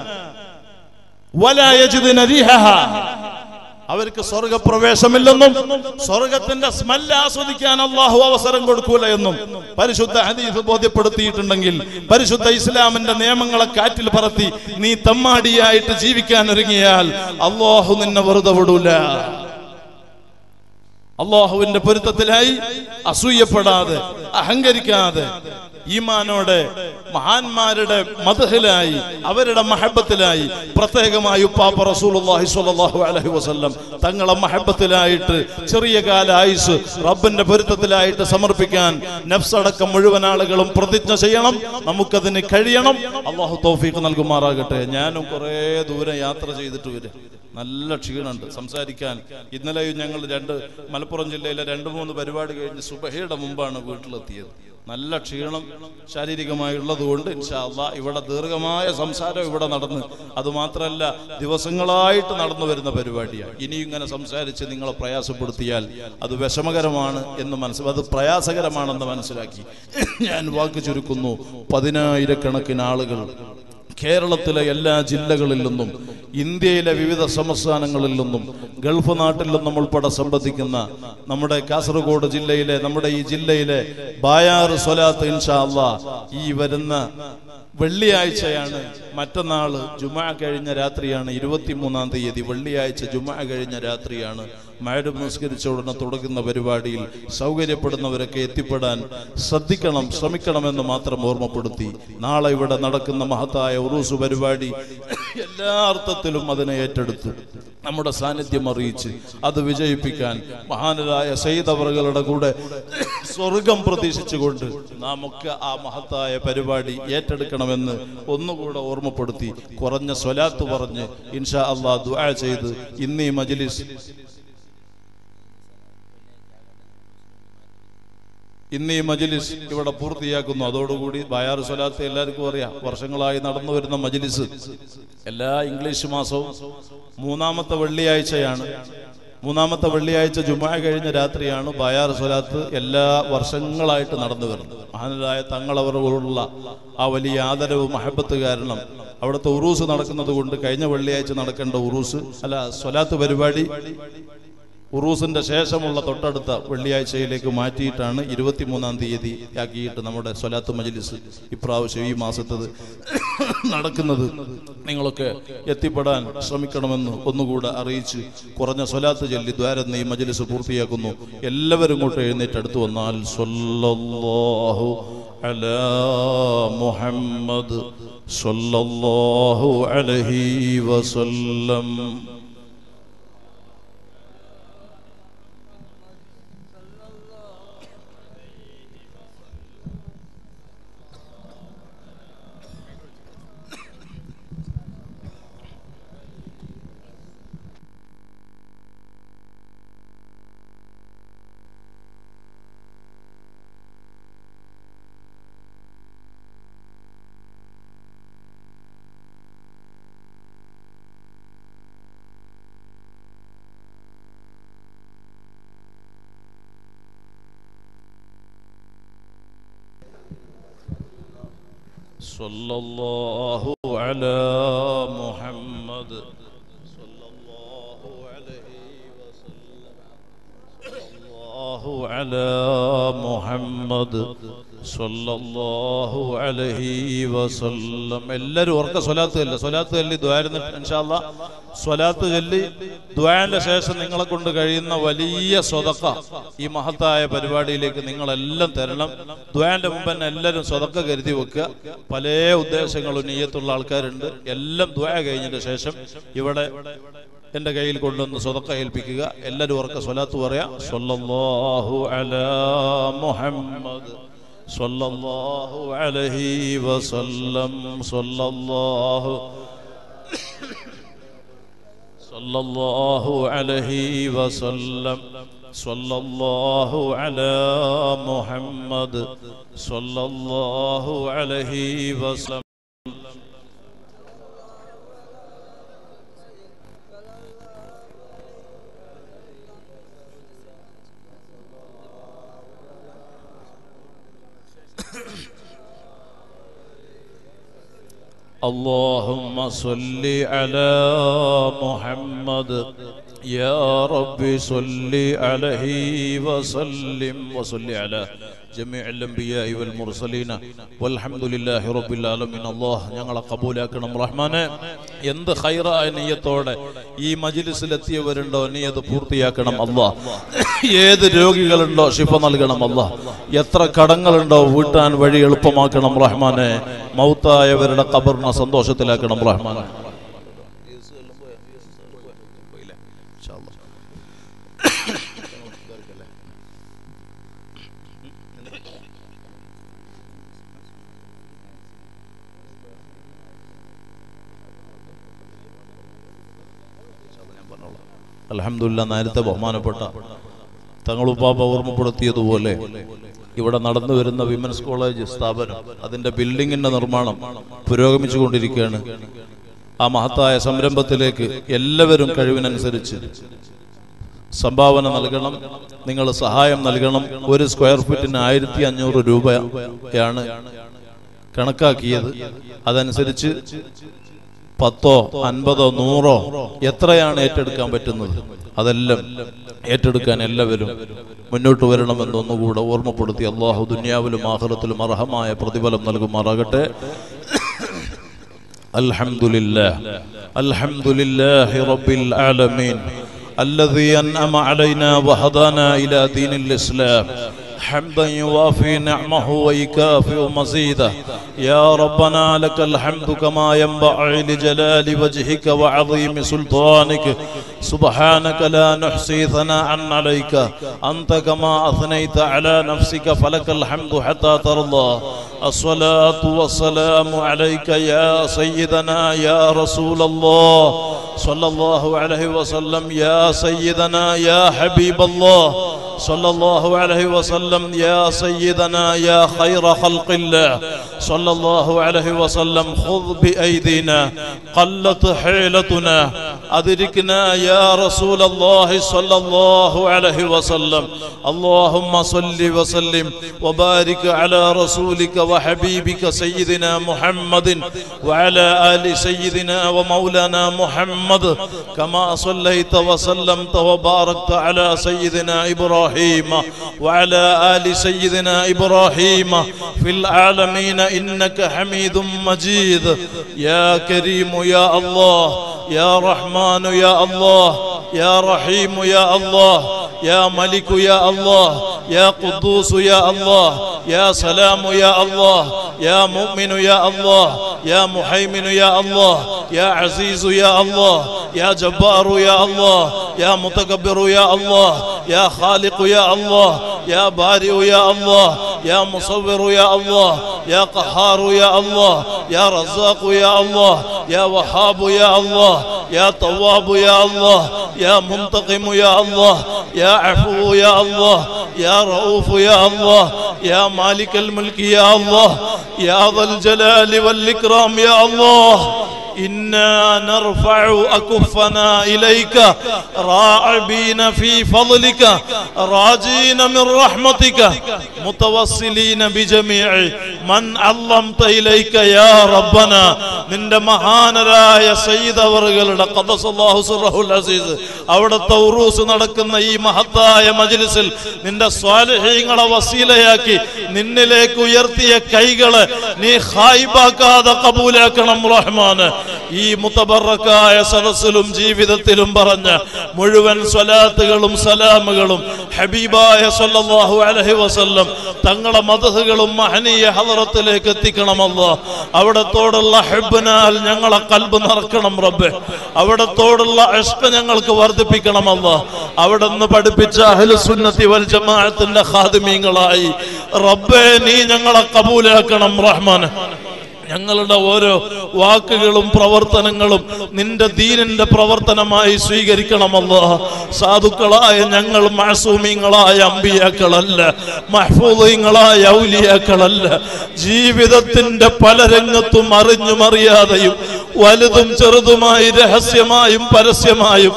വലാ യജിദുന റീഹഹാ അവർക്ക് സ്വർഗപ്രവേശമില്ലെന്നും സ്വർഗത്തിന്റെ സ്മെല്ല് ആസ്വദിക്കാൻ അള്ളാഹു അവസരം കൊടുക്കൂല എന്നും പരിശുദ്ധ ഹദീസ് ബോധ്യപ്പെടുത്തിയിട്ടുണ്ടെങ്കിൽ പരിശുദ്ധ ഇസ്ലാമിന്റെ നിയമങ്ങളെ കാറ്റിൽ പറത്തി നീ തമ്മാടിയായിട്ട് ജീവിക്കാൻ ഒരുങ്ങിയാൽ അള്ളാഹു നിന്നെ വെറുതെ വിടൂല അള്ളാഹുവിന്റെ പൊരുത്തത്തിലായി അസൂയപ്പെടാതെ അഹങ്കരിക്കാതെ ഈമാനോടെ മഹാന്മാരുടെ മതഹിലായി അവരുടെ മഹബത്തിലായി പ്രത്യേകമായി ഉപ്പാപ്പ റസൂലുള്ളാഹി സ്വല്ലല്ലാഹു അലൈഹി വസല്ലം തങ്ങളെ മഹബത്തിലായിട്ട് ചെറിയ കാല ആയുസ് റബ്ബിന്റെ പൊരുത്തത്തിലായിട്ട് സമർപ്പിക്കാൻ നഫ്സടക്കം മുഴുവൻ ആളുകളും പ്രതിജ്ഞ ചെയ്യണം നമുക്കതിന് കഴിയണം അള്ളാഹു തൗഫീഖ് നൽകുമാറാകട്ടെ ഞാനും കുറേ ദൂരം യാത്ര ചെയ്തിട്ട് വരും നല്ല ക്ഷീണമുണ്ട് സംസാരിക്കാൻ ഇന്നലെയും ഞങ്ങൾ രണ്ട് മലപ്പുറം ജില്ലയിലെ രണ്ട് മൂന്ന് പരിപാടി കഴിഞ്ഞ് സുബഹയുടെ മുമ്പാണ് വീട്ടിലെത്തിയത് നല്ല ക്ഷീണം ശാരീരികമായുള്ളത് കൊണ്ട് ഇൻഷാല്ല ഇവിടെ ദീർഘമായ സംസാരം ഇവിടെ നടന്ന് അതുമാത്രമല്ല ദിവസങ്ങളായിട്ട് നടന്നു വരുന്ന പരിപാടിയാണ് ഇനി ഇങ്ങനെ സംസാരിച്ച് നിങ്ങളെ പ്രയാസപ്പെടുത്തിയാൽ അത് വിഷമകരമാണ് എന്ന് മനസ്സിൽ അത് പ്രയാസകരമാണെന്ന് മനസ്സിലാക്കി ഞാൻ വാക്ക് ചുരുക്കുന്നു പതിനായിരക്കണക്കിന് ആളുകൾ കേരളത്തിലെ എല്ലാ ജില്ലകളിൽ നിന്നും ഇന്ത്യയിലെ വിവിധ സംസ്ഥാനങ്ങളിൽ നിന്നും ഗൾഫ് നാട്ടിൽ നിന്നും ഉൾപ്പെടെ സംബന്ധിക്കുന്ന നമ്മുടെ കാസർഗോഡ് ജില്ലയിലെ നമ്മുടെ ഈ ജില്ലയിലെ ബായാർ സ്വലാത്ത് ഇൻഷാ അള്ളാ ഈ വരുന്ന വെള്ളിയാഴ്ചയാണ് മറ്റന്നാള് ജുമാ കഴിഞ്ഞ രാത്രിയാണ് ഇരുപത്തിമൂന്നാം തീയതി വെള്ളിയാഴ്ച ജുമാ കഴിഞ്ഞ രാത്രിയാണ് മഴ നിസ്കരിച്ച ഉടനെ തുടങ്ങുന്ന പരിപാടിയിൽ സൗകര്യപ്പെടുന്നവരൊക്കെ എത്തിപ്പെടാൻ ശ്രദ്ധിക്കണം ശ്രമിക്കണമെന്ന് മാത്രം ഓർമ്മപ്പെടുത്തി നാളെ ഇവിടെ നടക്കുന്ന മഹത്തായ ഉറൂസ് പരിപാടി എല്ലാ അർത്ഥത്തിലും അതിനെ ഏറ്റെടുത്തു നമ്മുടെ സാന്നിധ്യം അറിയിച്ച് അത് വിജയിപ്പിക്കാൻ മഹാനരായ സയ്യിദ് അവറുകളുടെ കൂടെ സ്വർഗം പ്രതീക്ഷിച്ചുകൊണ്ട് നാം ഒക്കെ ആ മഹത്തായ പരിപാടി ഏറ്റെടുക്കണമെന്ന് ഒന്നുകൂടെ ഓർമ്മപ്പെടുത്തി കുറഞ്ഞ സ്വലാത്ത് പറഞ്ഞ് ഇൻഷാ അള്ളാ ദുആ ചെയ്ത് ഇന്നീ മജ്ലിസ് ഇന്ന് ഈ മജ്ലിസ് ഇവിടെ പൂർത്തിയാക്കുന്നു അതോടുകൂടി ബയാർ സ്വലാത്ത് എല്ലാവർക്കും അറിയാം വർഷങ്ങളായി നടന്നു വരുന്ന മജ്ലിസ് എല്ലാ ഇംഗ്ലീഷ് മാസവും മൂന്നാമത്തെ വെള്ളിയാഴ്ചയാണ് മൂന്നാമത്തെ വെള്ളിയാഴ്ച ജുമാ കഴിഞ്ഞ രാത്രിയാണ് ബയാർ സ്വലാത്ത് എല്ലാ വർഷങ്ങളായിട്ട് നടന്നു വരുന്നത് മഹാനരായ തങ്ങളവരോടുള്ള ആ വലിയ ആദരവ് മഹബത്ത് കാരണം അവിടുത്തെ ഉറൂസ് നടക്കുന്നത് കൊണ്ട് കഴിഞ്ഞ വെള്ളിയാഴ്ച നടക്കേണ്ട ഉറൂസ് അല്ല സ്വലാത്ത് പരിപാടി ഉറൂസിന്റെ ശേഷമുള്ള തൊട്ടടുത്ത വെള്ളിയാഴ്ചയിലേക്ക് മാറ്റിയിട്ടാണ് ഇരുപത്തിമൂന്നാം തീയതി ആക്കിയിട്ട് നമ്മുടെ സ്വലാത്ത് മജ്ലിസ് ഇപ്രാവശ്യം ഈ മാസത്തത് നടക്കുന്നത് നിങ്ങളൊക്കെ എത്തിപ്പെടാൻ ശ്രമിക്കണമെന്ന് ഒന്നുകൂടെ അറിയിച്ച് കുറഞ്ഞ സ്വലാത്ത് ചൊല്ലി ദ്വാരം ഈ മജ്ലിസ് പൂർത്തിയാക്കുന്നു എല്ലാവരും ഇങ്ങോട്ട് എഴുന്നേറ്റ് അടുത്ത് വന്നാൽ സ്വല്ലല്ലാഹു അലാ മുഹമ്മദ് സ്വല്ലല്ലാഹു അലൈഹി വസല്ലം صلى الله على محمد صلى الله عليه وسلم صلى الله على محمد صلى الله عليه وسلم എല്ലാവരും ഉറക്ക സ്വലാത്ത് ചൊല്ലി സ്വലാത്ത് ചൊല്ലി ദ്വാരുന്ന ഇൻഷാല്ല സ്വലാത്ത് ചൊല്ലി ദ്വാന്റെ ശേഷം നിങ്ങളെ കൊണ്ട് കഴിയുന്ന വലിയ സ്വതക്ക ഈ മഹത്തായ പരിപാടിയിലേക്ക് നിങ്ങളെല്ലാം തരണം ദ്വാന്റെ മുമ്പ് തന്നെ എല്ലാവരും സ്വതക്ക കരുതി വെക്കുക പല ഉദ്ദേശങ്ങളും നീയത്തുള്ള ആൾക്കാരുണ്ട് എല്ലാം ദ്വാ കഴിഞ്ഞതിന് ശേഷം ഇവിടെ എന്റെ കയ്യിൽ കൊണ്ടുവന്ന് സ്വതക്ക ഏൽപ്പിക്കുക എല്ലാവരും ഉറക്ക സ്വലാത്ത് പറയാം സ്വല്ലല്ലാഹു അലാ മുഹമ്മദ് സ്വല്ലല്ലാഹു അലൈഹി വസല്ലം സ്വല്ലല്ലാഹു صلى الله عليه وسلم صلى الله على محمد صلى الله عليه وسلم اللهم صل على محمد يا رب صل عليه وسلم وصل على جميع الأنبياء والمرسلين والحمد لله رب العالمين الله ഞങ്ങളെ കബൂലാക്കണം റഹ്മാനെ എന്ത് ഹൈറായ നീയത്തോടെ ഈ മജിലിസിലെത്തിയവരുണ്ടോ നീ അത് പൂർത്തിയാക്കണം അല്ലാ ഏത് രോഗികളുണ്ടോ ശിഫ നൽകണം അല്ലാ എത്ര കടങ്ങളുണ്ടോ വീട്ടാൻ വഴി എളുപ്പമാക്കണം റഹ്മാനെ മൗത്തായവരുടെ കബറിനെ സന്തോഷത്തിലാക്കണം റഹ്മാനെ അലഹമില്ല നേരത്തെ ബഹുമാനപ്പെട്ട തങ്ങളുപ്പാപ്പ ഓർമ്മപ്പെടുത്തിയതുപോലെ ഇവിടെ നടന്നു വരുന്ന വിമൻസ് കോളേജ് സ്ഥാപനം അതിന്റെ ബിൽഡിങ്ങിന്റെ നിർമ്മാണം പുരോഗമിച്ചുകൊണ്ടിരിക്കുകയാണ് ആ മഹത്തായ സംരംഭത്തിലേക്ക് എല്ലാവരും കഴിവിനനുസരിച്ച് സംഭാവന നൽകണം നിങ്ങൾ സഹായം നൽകണം ഒരു സ്ക്വയർ ഫീറ്റിന് ആയിരത്തി അഞ്ഞൂറ് രൂപയാണ് കണക്കാക്കിയത് അതനുസരിച്ച് പത്തോ അൻപതോ നൂറോ എത്രയാണ് ഏറ്റെടുക്കാൻ പറ്റുന്നത് അതെല്ലാം ഏറ്റെടുക്കാൻ എല്ലാവരും മുന്നോട്ട് വരണമെന്ന് ഒന്നുകൂടെ ഓർമ്മപ്പെടുത്തി അള്ളാഹു ദുന്യാവിലും ആഹ്റത്തിലും അർഹമായ പ്രതിഫലം നൽകുമാറാകട്ടെ الحمد لله الحمد لله رب العالمين الذي أنعم علينا وهدانا إلى دين الإسلام حمدا يوافي نعمه ويكافئ مزيده يا ربنا لك الحمد كما ينبغي لجلال وجهك وعظيم سلطانك سبحانك لا نحصي ثناء عليك أنت كما أثنيت على نفسك فلك الحمد حتى ترضى الصلاة والسلام عليك يا سيدنا يا رسول الله صلى الله عليه وسلم يا سيدنا يا حبيب الله صلى الله عليه وسلم يا سيدنا يا خير خلق الله صلى الله عليه وسلم خذ بأيدينا قلت حيلتنا أدركنا يا رسول الله صلى الله عليه وسلم اللهم صل وسلم وبارك على رسولك وحبيبك سيدنا محمد وعلى آل سيدنا ومولانا محمد كما صليت وسلمت وباركت على سيدنا إبراهيم وعلى آل سيدنا إبراهيم في العالمين إنك حميد مجيد يا كريم يا الله يا رحمن يا الله يا رحيم يا الله يا ملك يا الله يا قدوس يا الله يا سلام يا الله يا مؤمن يا الله يا محيمن يا الله يا عزيز يا الله يا جبار يا الله يا متكبر يا الله يا خالق يا الله يا بارئ يا الله يا مصور يا الله يا قهار يا الله يا رزاق يا الله يا وهاب يا الله يا تواب يا الله يا منتقم يا الله يا عفو يا الله يا رؤوف يا الله يا مالك الملك يا الله يا ذا الجلال والإكرام يا الله إنا نرفع أكفنا إليك راعبين في فضلك راجين من رحمتك متوسلين بجميع من علمت إليك يا ربنا നിന്റെ മഹാനരായ സയ്യിദ് അവറുകളുടെ ഖദസല്ലാഹു സിറഹുൽ അസീസ് അവിടുത്തെ ഉറൂസ് നടക്കുന്ന ഈ മഹത്തായ മജ്ലിസിൽ നിന്റെ സ്വാലഹീങ്ങളെ വസീലയാക്കി നിന്നിലേക്ക് ഉയർത്തിയ കൈകള് നീ ഹായിബാക്കാതെ കബൂലാക്കണം റഹ്മാന് ഈ മുത്തബറക്കായ സദസ്സിലും ജീവിതത്തിലും പറഞ്ഞ മുഴുവൻ സ്വലാത്തുകളും സലാമുകളും ഹബീബായ സല്ലല്ലാഹു അലൈഹി വസല്ലം തങ്ങളെ മതഹുകളും മഹനീയ ഹദറത്തിലേക്ക് എത്തിക്കണമല്ലോ അവിടത്തോടുള്ള ഹെബിനാൽ ഞങ്ങളെ കൽബ് നിറക്കണം റബ്ബെ അവിടത്തോടുള്ള ഇഷ്ക ഞങ്ങൾക്ക് വർദ്ധിപ്പിക്കണമല്ലോ അവിടെ നിന്ന് പഠിപ്പിച്ച അഹ്ലുസുന്നത്തി വൽ ജമാഅത്തിന്റെ ഖാദിമീങ്ങളായി റബ്ബെ നീ ഞങ്ങളെ കബൂലാക്കണം റഹ്മാൻ ഞങ്ങളുടെ ഓരോ വാക്കുകളും പ്രവർത്തനങ്ങളും നിന്റെ ദീനിന്റെ പ്രവർത്തനമായി സ്വീകരിക്കണമല്ലോ സാധുക്കളായ ഞങ്ങൾ മാസൂമിങ്ങളായ അമ്പിയാക്കളല്ല മഹ്ഫൂദീങ്ങളായ ഔലിയാക്കളല്ല ജീവിതത്തിന്റെ പല രംഗത്തും അറിഞ്ഞും അറിയാതെയും വലുതും ചെറുതുമായി രഹസ്യമായും പരസ്യമായും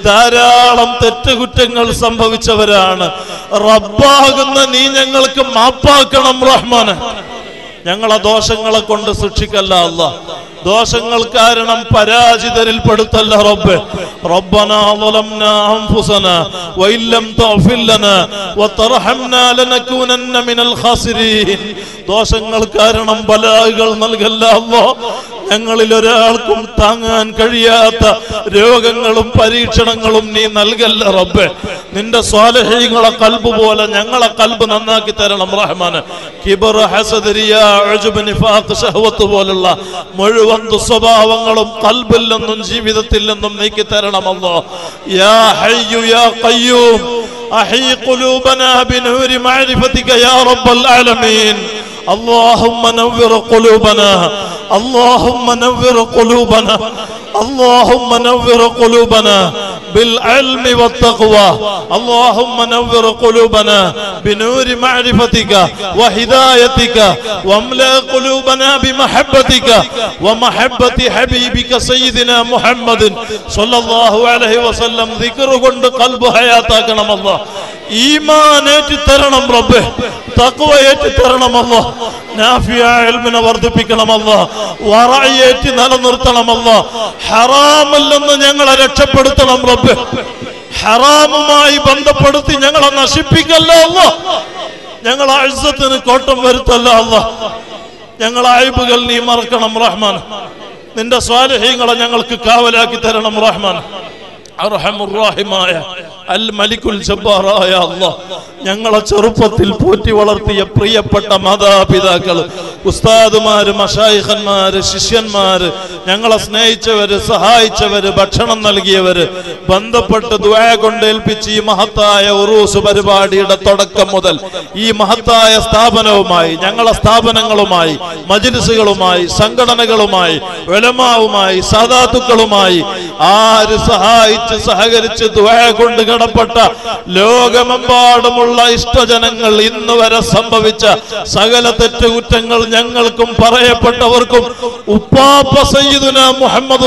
ധാരാളം തെറ്റുകുറ്റങ്ങൾ സംഭവിച്ചവരാണ് റബ്ബാകുന്ന നീ ഞങ്ങൾക്ക് മാപ്പാക്കണം റഹ്മാന് ഞങ്ങളെ ദോഷങ്ങളെ കൊണ്ട് ശിക്ഷിക്കല്ല അല്ല ദോഷങ്ങൾ കാരണം പരാജിതരിൽ പെടുത്തല്ല റബ്ബ് ربنا ظلمنا أنفسنا وإن لم تغفر لنا وترحمنا لنكونن من الخاسرين ദോഷങ്ങൾ കാരണം ബലാകൾ നൽകല്ല അല്ലോ ഞങ്ങളിൽ ഒരാൾക്കും താങ്ങാൻ കഴിയാത്ത രോഗങ്ങളും പരീക്ഷണങ്ങളും നീ നൽകല്ല റബ്ബെ നിന്റെ സ്വാലഹീങ്ങളെ കൽബ് പോലെ ഞങ്ങളെ കൽബ് നന്നാക്കി തരണം റഹ്മാന് കിബർ ഹസദരിയ ഉജ്ബ്, നിഫാഖ്, ഷഹ്വത്ത് പോലുള്ള മുഴുവൻ ദുസ്വഭാവങ്ങളും കൽബിൽ നിന്നും ജീവിതത്തിൽ നിന്നും നീക്കി തരണമല്ലോ യാ ഹയ്യു യാ ഖയ്യൂം أحي قلوبنا بنور معرفتك يا رب العالمين اللهم نور قلوبنا اللهم نور قلوبنا اللهم نور قلوبنا بالعلم والتقوى اللهم نور قلوبنا بنور معرفتك وهدايتك واملا قلوبنا بمحبتك ومحبة حبيبك سيدنا محمد صلى الله عليه وسلم ذكر കൊണ്ട് قلب حياتاക്കണം الله ഈമാൻ ഏറ്റി തരണം റബ്ബെ തഖ്വ ഏറ്റി തരണമല്ലോ നാഫിയ ഇൽമിനെ വർദ്ധിപ്പിക്കണമല്ലോ വറയേറ്റി നിലനിർത്തണമല്ലോ ഹറാമിൽ നിന്ന് ഞങ്ങളെ രക്ഷപ്പെടുത്തണം റബ്ബെ ഹറാമുമായി ബന്ധപ്പെടുത്തി ഞങ്ങളെ നശിപ്പിക്കല്ലോ അല്ലോ ഞങ്ങളെ അഴ്സത്തിന് കോട്ടം വരുത്തല്ല അല്ല ഞങ്ങളെ അയബുകൾ നീ മറക്കണം റഹ്മാൻ നിന്റെ സ്വാലഹ്യങ്ങളെ ഞങ്ങൾക്ക് കാവലാക്കി തരണം റഹ്മാൻ അർഹമുറാഹിമായ അൽ മലിക്കുൽ ജബ്ബാറായ അല്ലാഹ് ഞങ്ങളെ ചെറുപ്പത്തിൽ പോറ്റി വളർത്തിയ പ്രിയപ്പെട്ട മാതാപിതാക്കൾ ഉസ്താദുമാര് മഷായിഖന്മാര് ശിഷ്യന്മാര് ഞങ്ങളെ സ്നേഹിച്ചവര് സഹായിച്ചവര് ഭക്ഷണം നൽകിയവര് ബന്ധപ്പെട്ട് ദുആ കൊണ്ടേൽപ്പിച്ച് ഈ മഹത്തായ ഉറൂസ് പരിപാടിയുടെ തുടക്കം മുതൽ ഈ മഹത്തായ സ്ഥാപനവുമായി ഞങ്ങളെ സ്ഥാപനങ്ങളുമായി മജിലിസുകളുമായി സംഘടനകളുമായി വെലമാവുമായി സാധാത്തുക്കളുമായി ആര് സഹായിച്ച് സഹകരിച്ച് ദുആ കൊണ്ട് കടപ്പെട്ട ലോകമെമ്പാടുമുള്ള ഇഷ്ടജനങ്ങൾ ഇന്ന് വരെ സംഭവിച്ച സകല തെറ്റുകുറ്റങ്ങൾ ഞങ്ങൾക്കും പറയപ്പെട്ടവർക്കും ഉപ്പാപ്പ സയ്യിദുന മുഹമ്മദ്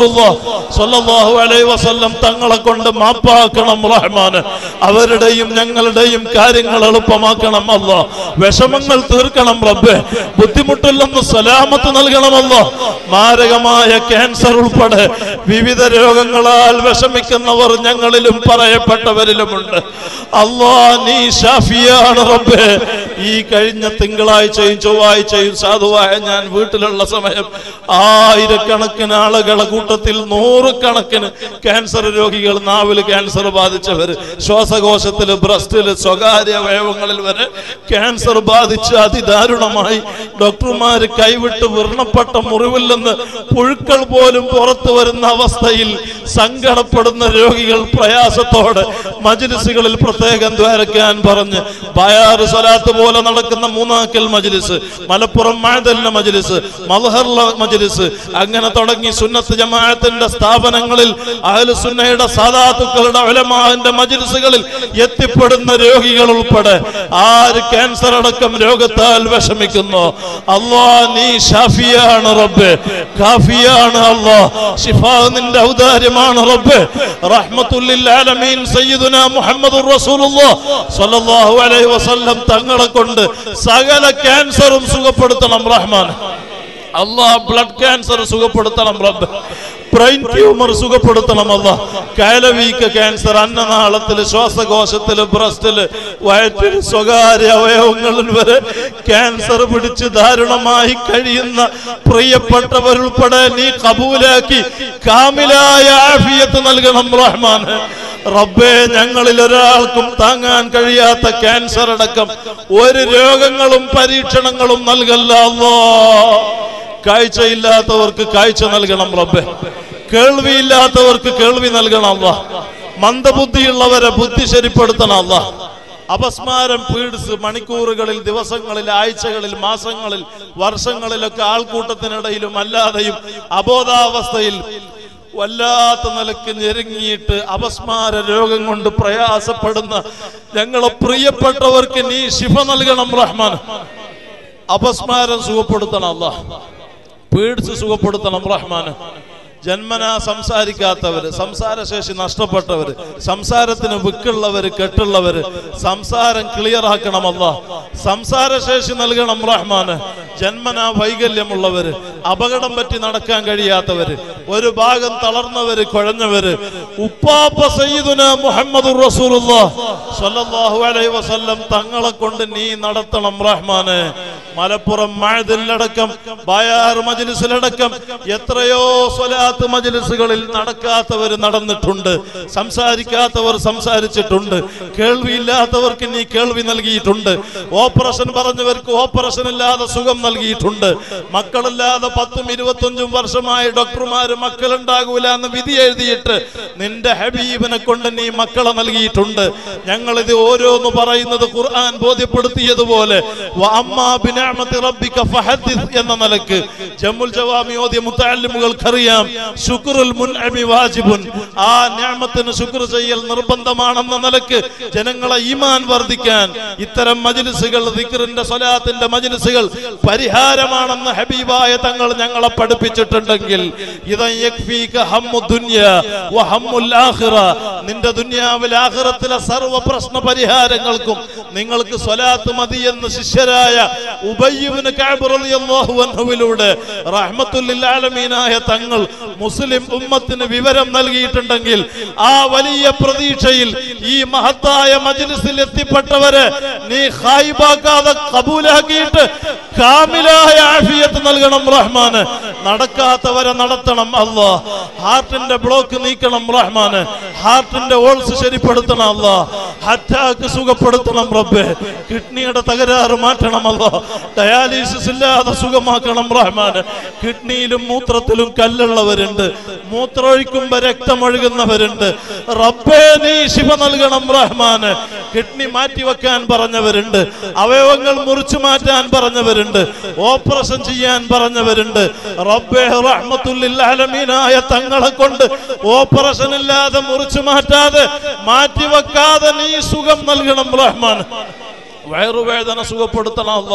സ്വല്ലല്ലാഹു അലൈഹി വസല്ലം തങ്ങളെ കൊണ്ട് മാപ്പാക്കണം റഹ്മാന് അവരുടെയും ഞങ്ങളുടെയും കാര്യങ്ങൾ എളുപ്പമാക്കണം അല്ലോ വിഷമങ്ങൾ തീർക്കണം റബ്ബേ ബുദ്ധിമുട്ടില്ലെന്ന് സലാമത്ത് നൽകണമല്ലോ മാരകമായ ക്യാൻസർ ഉൾപ്പെടെ വിവിധ രോഗങ്ങളാൽ വിഷമിക്കുന്നവർ ഞങ്ങളിലും പറയപ്പെട്ടവരിലുമുണ്ട് അല്ലാ നീ ഷാഫിയാണ് റബ്ബേ ഈ കഴിഞ്ഞ തിങ്കളാഴ്ചയും ചൊവ്വാഴ്ചയും സാധുവായ ഞാൻ വീട്ടിലുള്ള സമയം ആയിരക്കണക്കിന് ആളുകളെ കൂട്ടത്തിൽ നൂറുകണക്കിന് ക്യാൻസർ രോഗികൾ നാവില് ക്യാൻസർ ബാധിച്ചവര് ശ്വാസകോശത്തില് ബ്രസ്റ്റില് സ്വകാര്യ അവയവങ്ങളിൽ വരെ ക്യാൻസർ ബാധിച്ച് അതിദാരുണമായി ഡോക്ടർമാര് കൈവിട്ട് വിർണപ്പെട്ട മുറിവിൽ നിന്ന് പുഴുക്കൾ പോലും പുറത്തു വരുന്ന അവസ്ഥയിൽ സങ്കടപ്പെടുന്ന രോഗികൾ പ്രയാസത്തോടെ മജിലിസുകളിൽ പ്രത്യേകം ദ്വാരക്കാൻ പറഞ്ഞ് ബയാറ് സ്വലാത്ത് പോലെ നടക്കുന്ന മൂന്നാക്കൽ മജിലിസ് മലപ്പുറം മാതല്ല മജിലിസ് മൽഹർല മജിലിസ് അങ്ങനെ തുടങ്ങി സുന്നത്ത് ജമാഅത്തിന്റെ സ്ഥാപനങ്ങളിൽ അഹ്ലു സുന്നയുടെ സാദാത്തുക്കളുടെ ഉലമാന്റെ മജിലിസുകളിൽ എത്തിപ്പെടുന്ന രോഗികൾ ഉൾപ്പെടെ ആര് ക്യാൻസർ അടക്കം രോഗത്താൽ വിഷമിക്കുന്നു അള്ളാ നീ ഷാഫിയാണ് റബ്ബെ കാഫിയാണ് അള്ളാ ഷിഫാ നിന്റെ ഔദാര്യമാണ് റബ്ബെ റഹ്മത്തുല്ലിൽ ആലമീൻ സയ്യിദുന മുഹമ്മദുർ റസൂലുള്ളാഹ് സ്വല്ലല്ലാഹു അലൈഹി വസല്ലം തങ്ങളെ കൊണ്ട് സകല ക്യാൻസറും സുഖപ്പെടുത്തണം റഹ്മാൻ അള്ളാഹ് ബ്ലഡ് ക്യാൻസർ സുഖപ്പെടുത്തണം റബ്ബ് ബ്രെയിൻ ട്യൂമർ സുഖപ്പെടുത്തണം അല്ല കയലവീക്ക് ക്യാൻസർ അന്നനാളത്തില് ശ്വാസകോശത്തില് ബ്രസ്റ്റില് വയറ്റില് സ്വകാര്യ അവയവങ്ങളിൽ വരെ ക്യാൻസർ പിടിച്ച് ദാരുണമായി കഴിയുന്ന പ്രിയപ്പെട്ടവരുൾപ്പെടെ നീ കബൂലാക്കി കാമിലായ ആഫിയത്ത് നൽകണം റഹ്മാൻ റബ്ബേ ഞങ്ങളിൽ ഒരാൾക്കും താങ്ങാൻ കഴിയാത്ത ക്യാൻസർ അടക്കം ഒരു രോഗങ്ങളും പരീക്ഷണങ്ങളും നൽകല്ല അല്ലോ കാഴ്ചയില്ലാത്തവർക്ക് കാഴ്ച നൽകണം റബ്ബെ കേൾവിയില്ലാത്തവർക്ക് കേൾവി നൽകണം അല്ല മന്ദബുദ്ധിയുള്ളവരെ ബുദ്ധി ശരിപ്പെടുത്തണം അല്ല അപസ്മാരം പീഡിസ് മണിക്കൂറുകളിൽ ദിവസങ്ങളിൽ ആഴ്ചകളിൽ മാസങ്ങളിൽ വർഷങ്ങളിലൊക്കെ ആൾക്കൂട്ടത്തിനിടയിലും അല്ലാതെയും അബോധാവസ്ഥയിൽ വല്ലാത്ത നിലക്ക് ഞെരുങ്ങിയിട്ട് അപസ്മാര രോഗം കൊണ്ട് പ്രയാസപ്പെടുന്ന ഞങ്ങളെ പ്രിയപ്പെട്ടവർക്ക് നീ ശിഫ നൽകണം റഹ്മാൻ അപസ്മാരം സുഖപ്പെടുത്തണം അല്ല പീഡിച്ച് സുഖപ്പെടുത്തണം റഹ്മാന് ജന്മന സംസാരിക്കാത്തവര് സംസാരശേഷി നഷ്ടപ്പെട്ടവര് സംസാരത്തിന് വിക്കുള്ളവര് കെട്ടുള്ളവര് സംസാരം ക്ലിയർ ആക്കണമല്ല സംസാരശേഷി നൽകണം റഹ്മാന് ജന്മന വൈകല്യമുള്ളവര് അപകടം പറ്റി നടക്കാൻ കഴിയാത്തവര് ഒരു ഭാഗം തളർന്നവര് കുഴഞ്ഞവര് ഉപ്പാപ്പ സയ്യിദുന മുഹമ്മദ് സ്വല്ലല്ലാഹു അലൈഹി വസല്ലം തങ്ങളെ കൊണ്ട് നീ നടത്തണം റഹ്മാന് മലപ്പുറം മഴതിലടക്കം ബയാർ മജിലിസിലടക്കം എത്രയോ സ്വലാത്ത് മജിലിസുകളിൽ നടക്കാത്തവർ നടന്നിട്ടുണ്ട് സംസാരിക്കാത്തവർ സംസാരിച്ചിട്ടുണ്ട് കേൾവിയില്ലാത്തവർക്ക് നീ കേൾവി നൽകിയിട്ടുണ്ട് ഓപ്പറേഷൻ പറഞ്ഞവർക്ക് ഓപ്പറേഷൻ ഇല്ലാതെ സുഖം നൽകിയിട്ടുണ്ട് മക്കളില്ലാതെ പത്തും ഇരുപത്തഞ്ചും വർഷമായി ഡോക്ടർമാര് മക്കളുണ്ടാകൂല എന്ന് വിധി എഴുതിയിട്ട് നിന്റെ ഹബീബിനെ കൊണ്ട് നീ മക്കളെ നൽകിയിട്ടുണ്ട് ഞങ്ങൾ ഇത് ഓരോന്ന് പറയുന്നത് ഖുർആൻ ബോധ്യപ്പെടുത്തിയതുപോലെ വ അമ്മാ ബിനിഅമതി റബ്ബിക ഫഹദ്ദിസ് എന്ന നിലക്ക് ജമ്മുൽ ജവാമി ഓതിയ മുത്തഅല്ലിമുകൾക്കറിയാം ശുക്റുൽ മുൻഅമി വാജിബുൻ ആ നിഅമത്തിന് ശുക്ർ ചെയ്യൽ നിർബന്ധമാണെന്ന നിലക്ക് ജനങ്ങളെ ഈമാൻ വർദ്ധിക്കാൻ ഇത്തരം മജ്ലിസുകൾ ദിക്റിന്റെ സ്വലാത്തിന്റെ മജ്ലിസുകൾ പരിഹാരമാണെന്ന് ഹബീബായ തങ്ങൾ ഞങ്ങളെ പഠിപ്പിച്ചിട്ടുണ്ടെങ്കിൽ ഇതൻ യക്ഫീക ഹമ്മു ദുനിയ വ ഹമ്മുൽ ആഖിറ നിന്റെ ദുനിയാവിൽ ആഖിറത്തിലെ സർവ്വ പ്രശ്ന പരിഹാരങ്ങൾക്കും നിങ്ങൾക്ക് സ്വലാത്ത് മതി എന്ന് ശിഷ്യരായ ഉബയ്യുബിന് കഅബ് റളിയല്ലാഹു അൻഹുവിലൂടെ റഹ്മത്തുല്ലിൽ ആലമീനായ തങ്ങൾ മുസ്ലിം ഉമ്മത്തിന് വിവരം നൽകിയിട്ടുണ്ടെങ്കിൽ ആ വലിയ പ്രതീക്ഷയിൽ ഈ മഹത്തായ മജ്ലിസിൽ എത്തിപ്പെട്ടവരെ നീ ഹായിബാക്കാതെ കബൂലാക്കിയിട്ട് കാമിലായ ആഫിയത്ത് നൽകണം റഹ്മാന് നടക്കാത്തവരെ നടത്തണം അല്ലാ ഹാർട്ടിന്റെ ബ്ലോക്ക് നീക്കണം റഹ്മാന് ഹാർട്ടിന്റെ ഓൾസ് ശരിപ്പെടുത്തണം അല്ലാ അറ്റാക്ക് സുഖപ്പെടുത്തണം റബ്ബേ കിഡ്നിയുടെ തകരാറ് മാറ്റണം അല്ലാ ഡയാലിസിസ് ഇല്ലാതെ സുഖമാക്കണം റഹ്മാന് കിഡ്നിയിലും മൂത്രത്തിലും കല്ലുള്ളവരുണ്ട് മൂത്രമൊഴിക്കുമ്പോ രക്തമൊഴുകുന്നവരുണ്ട് റബ്ബേ നീ ശിവ നൽകണം റഹ്മാന് കിഡ്നി മാറ്റി വെക്കാൻ പറഞ്ഞവരുണ്ട് അവയവങ്ങൾ മുറിച്ചു മാറ്റാൻ പറഞ്ഞവരുണ്ട് ഓപ്പറേഷൻ ചെയ്യാൻ പറഞ്ഞവരുണ്ട് റബ്ബേ റഹ്മത്തുല്ലിൽ ആലമീനായ തങ്ങളെ കൊണ്ട് ഓപ്പറേഷൻ ഇല്ലാതെ മുറിച്ചു മാറ്റാതെ മാറ്റി വെക്കാതെ നീ സുഖം നൽകണം റഹ്മാൻ വയറുവേദന സുഖപ്പെടുത്തണം അല്ല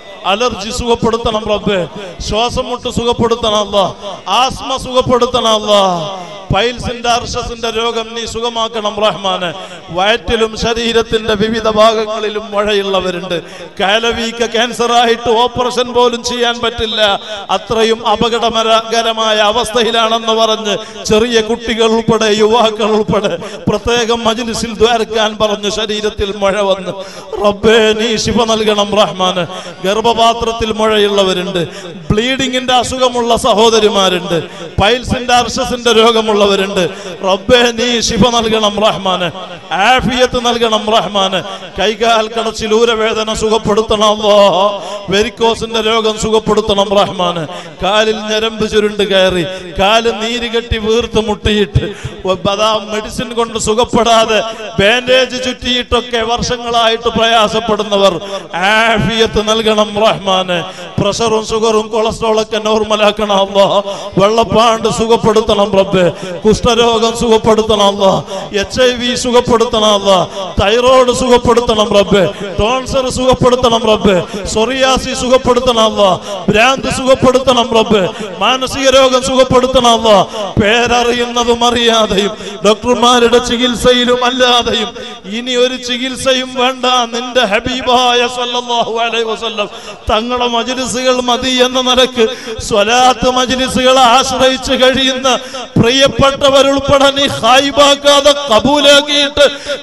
അലർജി സുഖപ്പെടുത്തണം റബ്ബേ ശ്വാസം മുട്ട് സുഖപ്പെടുത്തണം അല്ല ആസ്മ സുഖപ്പെടുത്തണം അല്ല പൈൽസിന്റെ അർഷസിന്റെ രോഗം നീ സുഖമാക്കണം റഹ്മാന് വയറ്റിലും ശരീരത്തിന്റെ വിവിധ ഭാഗങ്ങളിലും മഴയുള്ളവരുണ്ട് കാലവീക്ക ക്യാൻസർ ആയിട്ട് ഓപ്പറേഷൻ പോലും ചെയ്യാൻ പറ്റില്ല അത്രയും അപകടകരമായ അവസ്ഥയിലാണെന്ന് പറഞ്ഞ് ചെറിയ കുട്ടികൾ ഉൾപ്പെടെ യുവാക്കൾ ഉൾപ്പെടെ പ്രത്യേകം മജ്ലിസിൽ ദ്വാരക്കാൻ പറഞ്ഞു ശരീരത്തിൽ മഴ വന്ന് റബ്ബേ നീ ശിവ നൽകണം റഹ്മാന് ഗർഭപാത്രത്തിൽ മുഴയുള്ളവരുണ്ട് ബ്ലീഡിങ്ങിന്റെ അസുഖമുള്ള സഹോദരിമാരുണ്ട് പൈൽസിന്റെ അർഷസിന്റെ രോഗമുള്ളവരുണ്ട് റബ്ബേ നീ ശിവ നൽകണം റഹ്മാന് ആഫിയത്ത് നൽകണം റഹ്മാന് കൈകാൽ കടച്ചിൽ ഊരവേദന സുഖപ്പെടുത്തണം അല്ലാ വെരിക്കോസിന്റെ രോഗം സുഖപ്പെടുത്തണം റഹ്മാന് കാലിൽ ഞരമ്പ് ചുരുണ്ട് കയറി കാല് നീര് കെട്ടി വീർത്ത് മുട്ടിയിട്ട് അതാ മെഡിസിൻ കൊണ്ട് സുഖപ്പെടാതെ ബാൻഡേജ് ചുറ്റിയിട്ടൊക്കെ വർഷങ്ങളായിട്ട് പ്രയാസപ്പെടുന്നവർ ആഫിയത്ത് നൽകണം റഹ്മാന് പ്രഷറും ഷുഗറും കൊളസ്ട്രോൾ ഒക്കെ നോർമലാക്കണം അല്ലാ വെള്ളപ്പാണ്ട് സുഖപ്പെടുത്തണം റബ്ബേ കുഷ്ഠരോഗം സുഖപ്പെടുത്തണം അല്ലാ എച്ച് ഐ വി സുഖപ്പെടുത്തണം അല്ലാ തൈറോയ്ഡ് സുഖപ്പെടുത്തണം റബ്ബേ ടോൺസർ സുഖപ്പെടുത്തണം റബ്ബേ സൊറിയാസി സുഖപ്പെടുത്തണം അല്ലാ ഭ്രാന്ത് സുഖപ്പെടുത്തണം റബ്ബേ മാനസിക രോഗം സുഖപ്പെടുത്തണം അല്ലാ പേരറിയുന്നതും അറിയാതെയും ഡോക്ടർമാരുടെ ചികിത്സയിലും അല്ലാതെയും ഇനി ഒരു ചികിത്സയും വേണ്ട നിന്റെ ഹബീബായ സല്ലല്ലാഹു അലൈഹി വസല്ലം തങ്ങളെ മജ്ലിസുകൾ മതി എന്ന നിലക്ക് സ്വലാത്ത് മജ്ലിസുകൾ ആശ്രയിച്ച് കഴിയുന്ന പ്രിയപ്പെട്ടവരുൾപ്പെടെ നീ ഹായിബാക്കാതെ കബൂലാക്കിയിട്ട്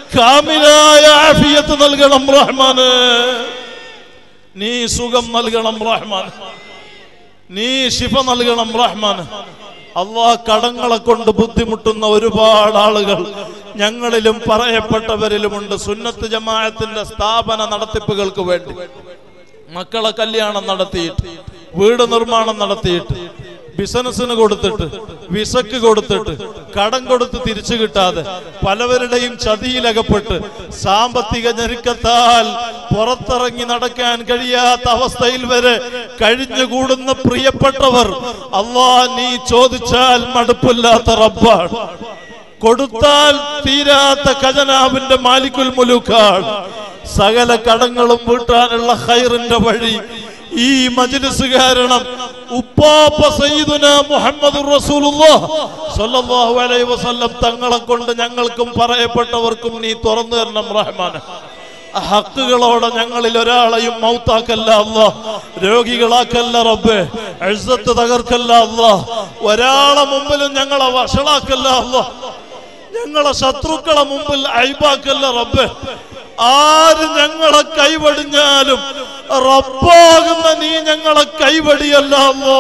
കാമിലായ ആഫിയത്ത് നൽകണം റഹ്മാന് നീ സുഖം നൽകണം റഹ്മാൻ നീ ശിഫ നൽകണം റഹ്മാൻ അള്ളാഹ് കടങ്ങളെ കൊണ്ട് ബുദ്ധിമുട്ടുന്ന ഒരുപാട് ആളുകൾ ഞങ്ങളിലും പറയപ്പെട്ടവരിലുമുണ്ട് സുന്നത്ത് ജമാഅത്തിന്റെ സ്ഥാപന നടത്തിപ്പുകൾക്ക് വേണ്ടി മക്കളെ കല്യാണം നടത്തിയിട്ട് വീട് നിർമ്മാണം നടത്തിയിട്ട് ബിസിനസ്സിന് കൊടുത്തിട്ട് വിസക്ക് കൊടുത്തിട്ട് കടം കൊടുത്ത് തിരിച്ചു കിട്ടാതെ പലവരുടെയും ചതിയിലകപ്പെട്ട് സാമ്പത്തിക ഞെരുക്കത്താൽ പുറത്തിറങ്ങി നടക്കാൻ കഴിയാത്ത അവസ്ഥയിൽ വരെ കഴിഞ്ഞുകൂടുന്ന പ്രിയപ്പെട്ടവർ അള്ളാ നീ ചോദിച്ചാൽ മടുപ്പില്ലാത്ത റബ്ബാണ് കൊടുത്താൽ തീരാത്ത ഖജനാവിന്റെ മാലിക്കുൽ മുലുക്കാണ് സകല കടങ്ങളും വീട്ടാനുള്ള ഹൈറിന്റെ വഴി ഈ മജ്ലിസ് കാരണം ഉപ്പാപ്പ സയ്യിദുന മുഹമ്മദ് സല്ലല്ലാഹു അലൈഹി വസല്ലം തങ്ങളെ കൊണ്ട് ഞങ്ങൾക്കും പറയപ്പെട്ടവർക്കും നീ തുറന്നു തരണം റഹ്മാൻ ഹക്കുകളോടെ ഞങ്ങളിൽ ഒരാളെയും മൗത്താക്കല്ല അല്ല രോഗികളാക്കല്ല റബ്ബേ എഴുത്ത് തകർക്കല്ല അല്ല ഒരാളെ മുമ്പിലും ഞങ്ങളെ വഷളാക്കല്ല അല്ല ഞങ്ങളെ ശത്രുക്കളെ മുമ്പിൽ അയ്പാക്കല്ല റബ്ബേ ആര് ഞങ്ങളെ കൈവടിഞ്ഞാലും റബ്ബാകുന്ന നീ ഞങ്ങളെ കൈവടിയല്ല അല്ലോ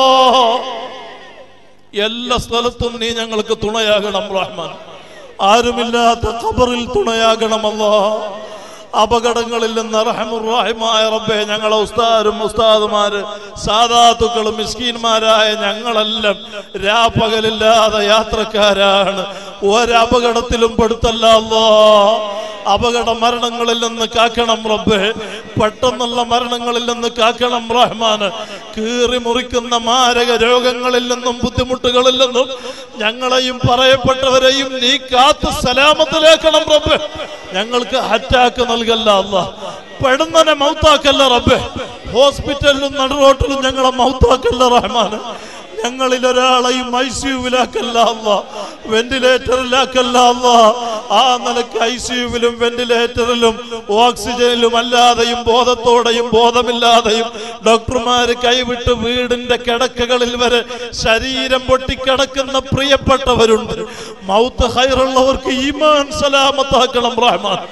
എല്ലാ സ്ഥലത്തും നീ ഞങ്ങൾക്ക് തുണയാകണം റഹ്മാൻ ആരുമില്ലാത്ത ഖബറിൽ തുണയാകണമല്ലോ അപകടങ്ങളിൽ നിന്ന് റഹമുറാഹിമായ റബ്ബെ ഞങ്ങളെ ഉസ്താദും ഉസ്താദുമാര് സാധാത്തുക്കളും മിസ്കീന്മാരായ ഞങ്ങളെല്ലാം രാപ്പകലില്ലാതെ യാത്രക്കാരാണ് ഒരപകടത്തിലും പെടുത്തല്ല അല്ലോ അപകട മരണങ്ങളിൽ നിന്ന് കാക്കണം റബ്ബേ പെട്ടെന്നുള്ള മരണങ്ങളിൽ നിന്ന് കാക്കണം റഹ്മാന് കീറി മുറിക്കുന്ന മാരക രോഗങ്ങളിൽ നിന്നും ബുദ്ധിമുട്ടുകളിൽ നിന്നും ഞങ്ങളെയും പറയപ്പെട്ടവരെയും നീ കാത്ത് സലാമത്തിലേക്കണം റബ്ബേ ഞങ്ങൾക്ക് അറ്റാക്ക് നൽകല്ല അല്ല പെടുന്നനെ മൗത്താക്കല്ല റബ്ബേ ഹോസ്പിറ്റലിലും നടുറോട്ടിലും ഞങ്ങളെ മൗത്താക്കല്ല റഹ്മാന് ഞങ്ങളിൽ ഒരാളെയും ഐ സിയുവിലാക്കല്ല അല്ല വെന്റിലേറ്ററിലാക്കല്ല അല്ല ആ നിലക്ക് ഐ സിയുവിലും വെന്റിലേറ്ററിലും ഓക്സിജനിലും അല്ലാതെയും ബോധത്തോടെയും ബോധമില്ലാതെയും ഡോക്ടർമാര് കൈവിട്ട് വീടിന്റെ കിടക്കകളിൽ വരെ ശരീരം പൊട്ടിക്കിടക്കുന്ന പ്രിയപ്പെട്ടവരുണ്ട് മൗത്ത് ഹൈറുള്ളവർക്ക് ഈമാൻ സലാമത്താക്കണം റഹ്മാൻ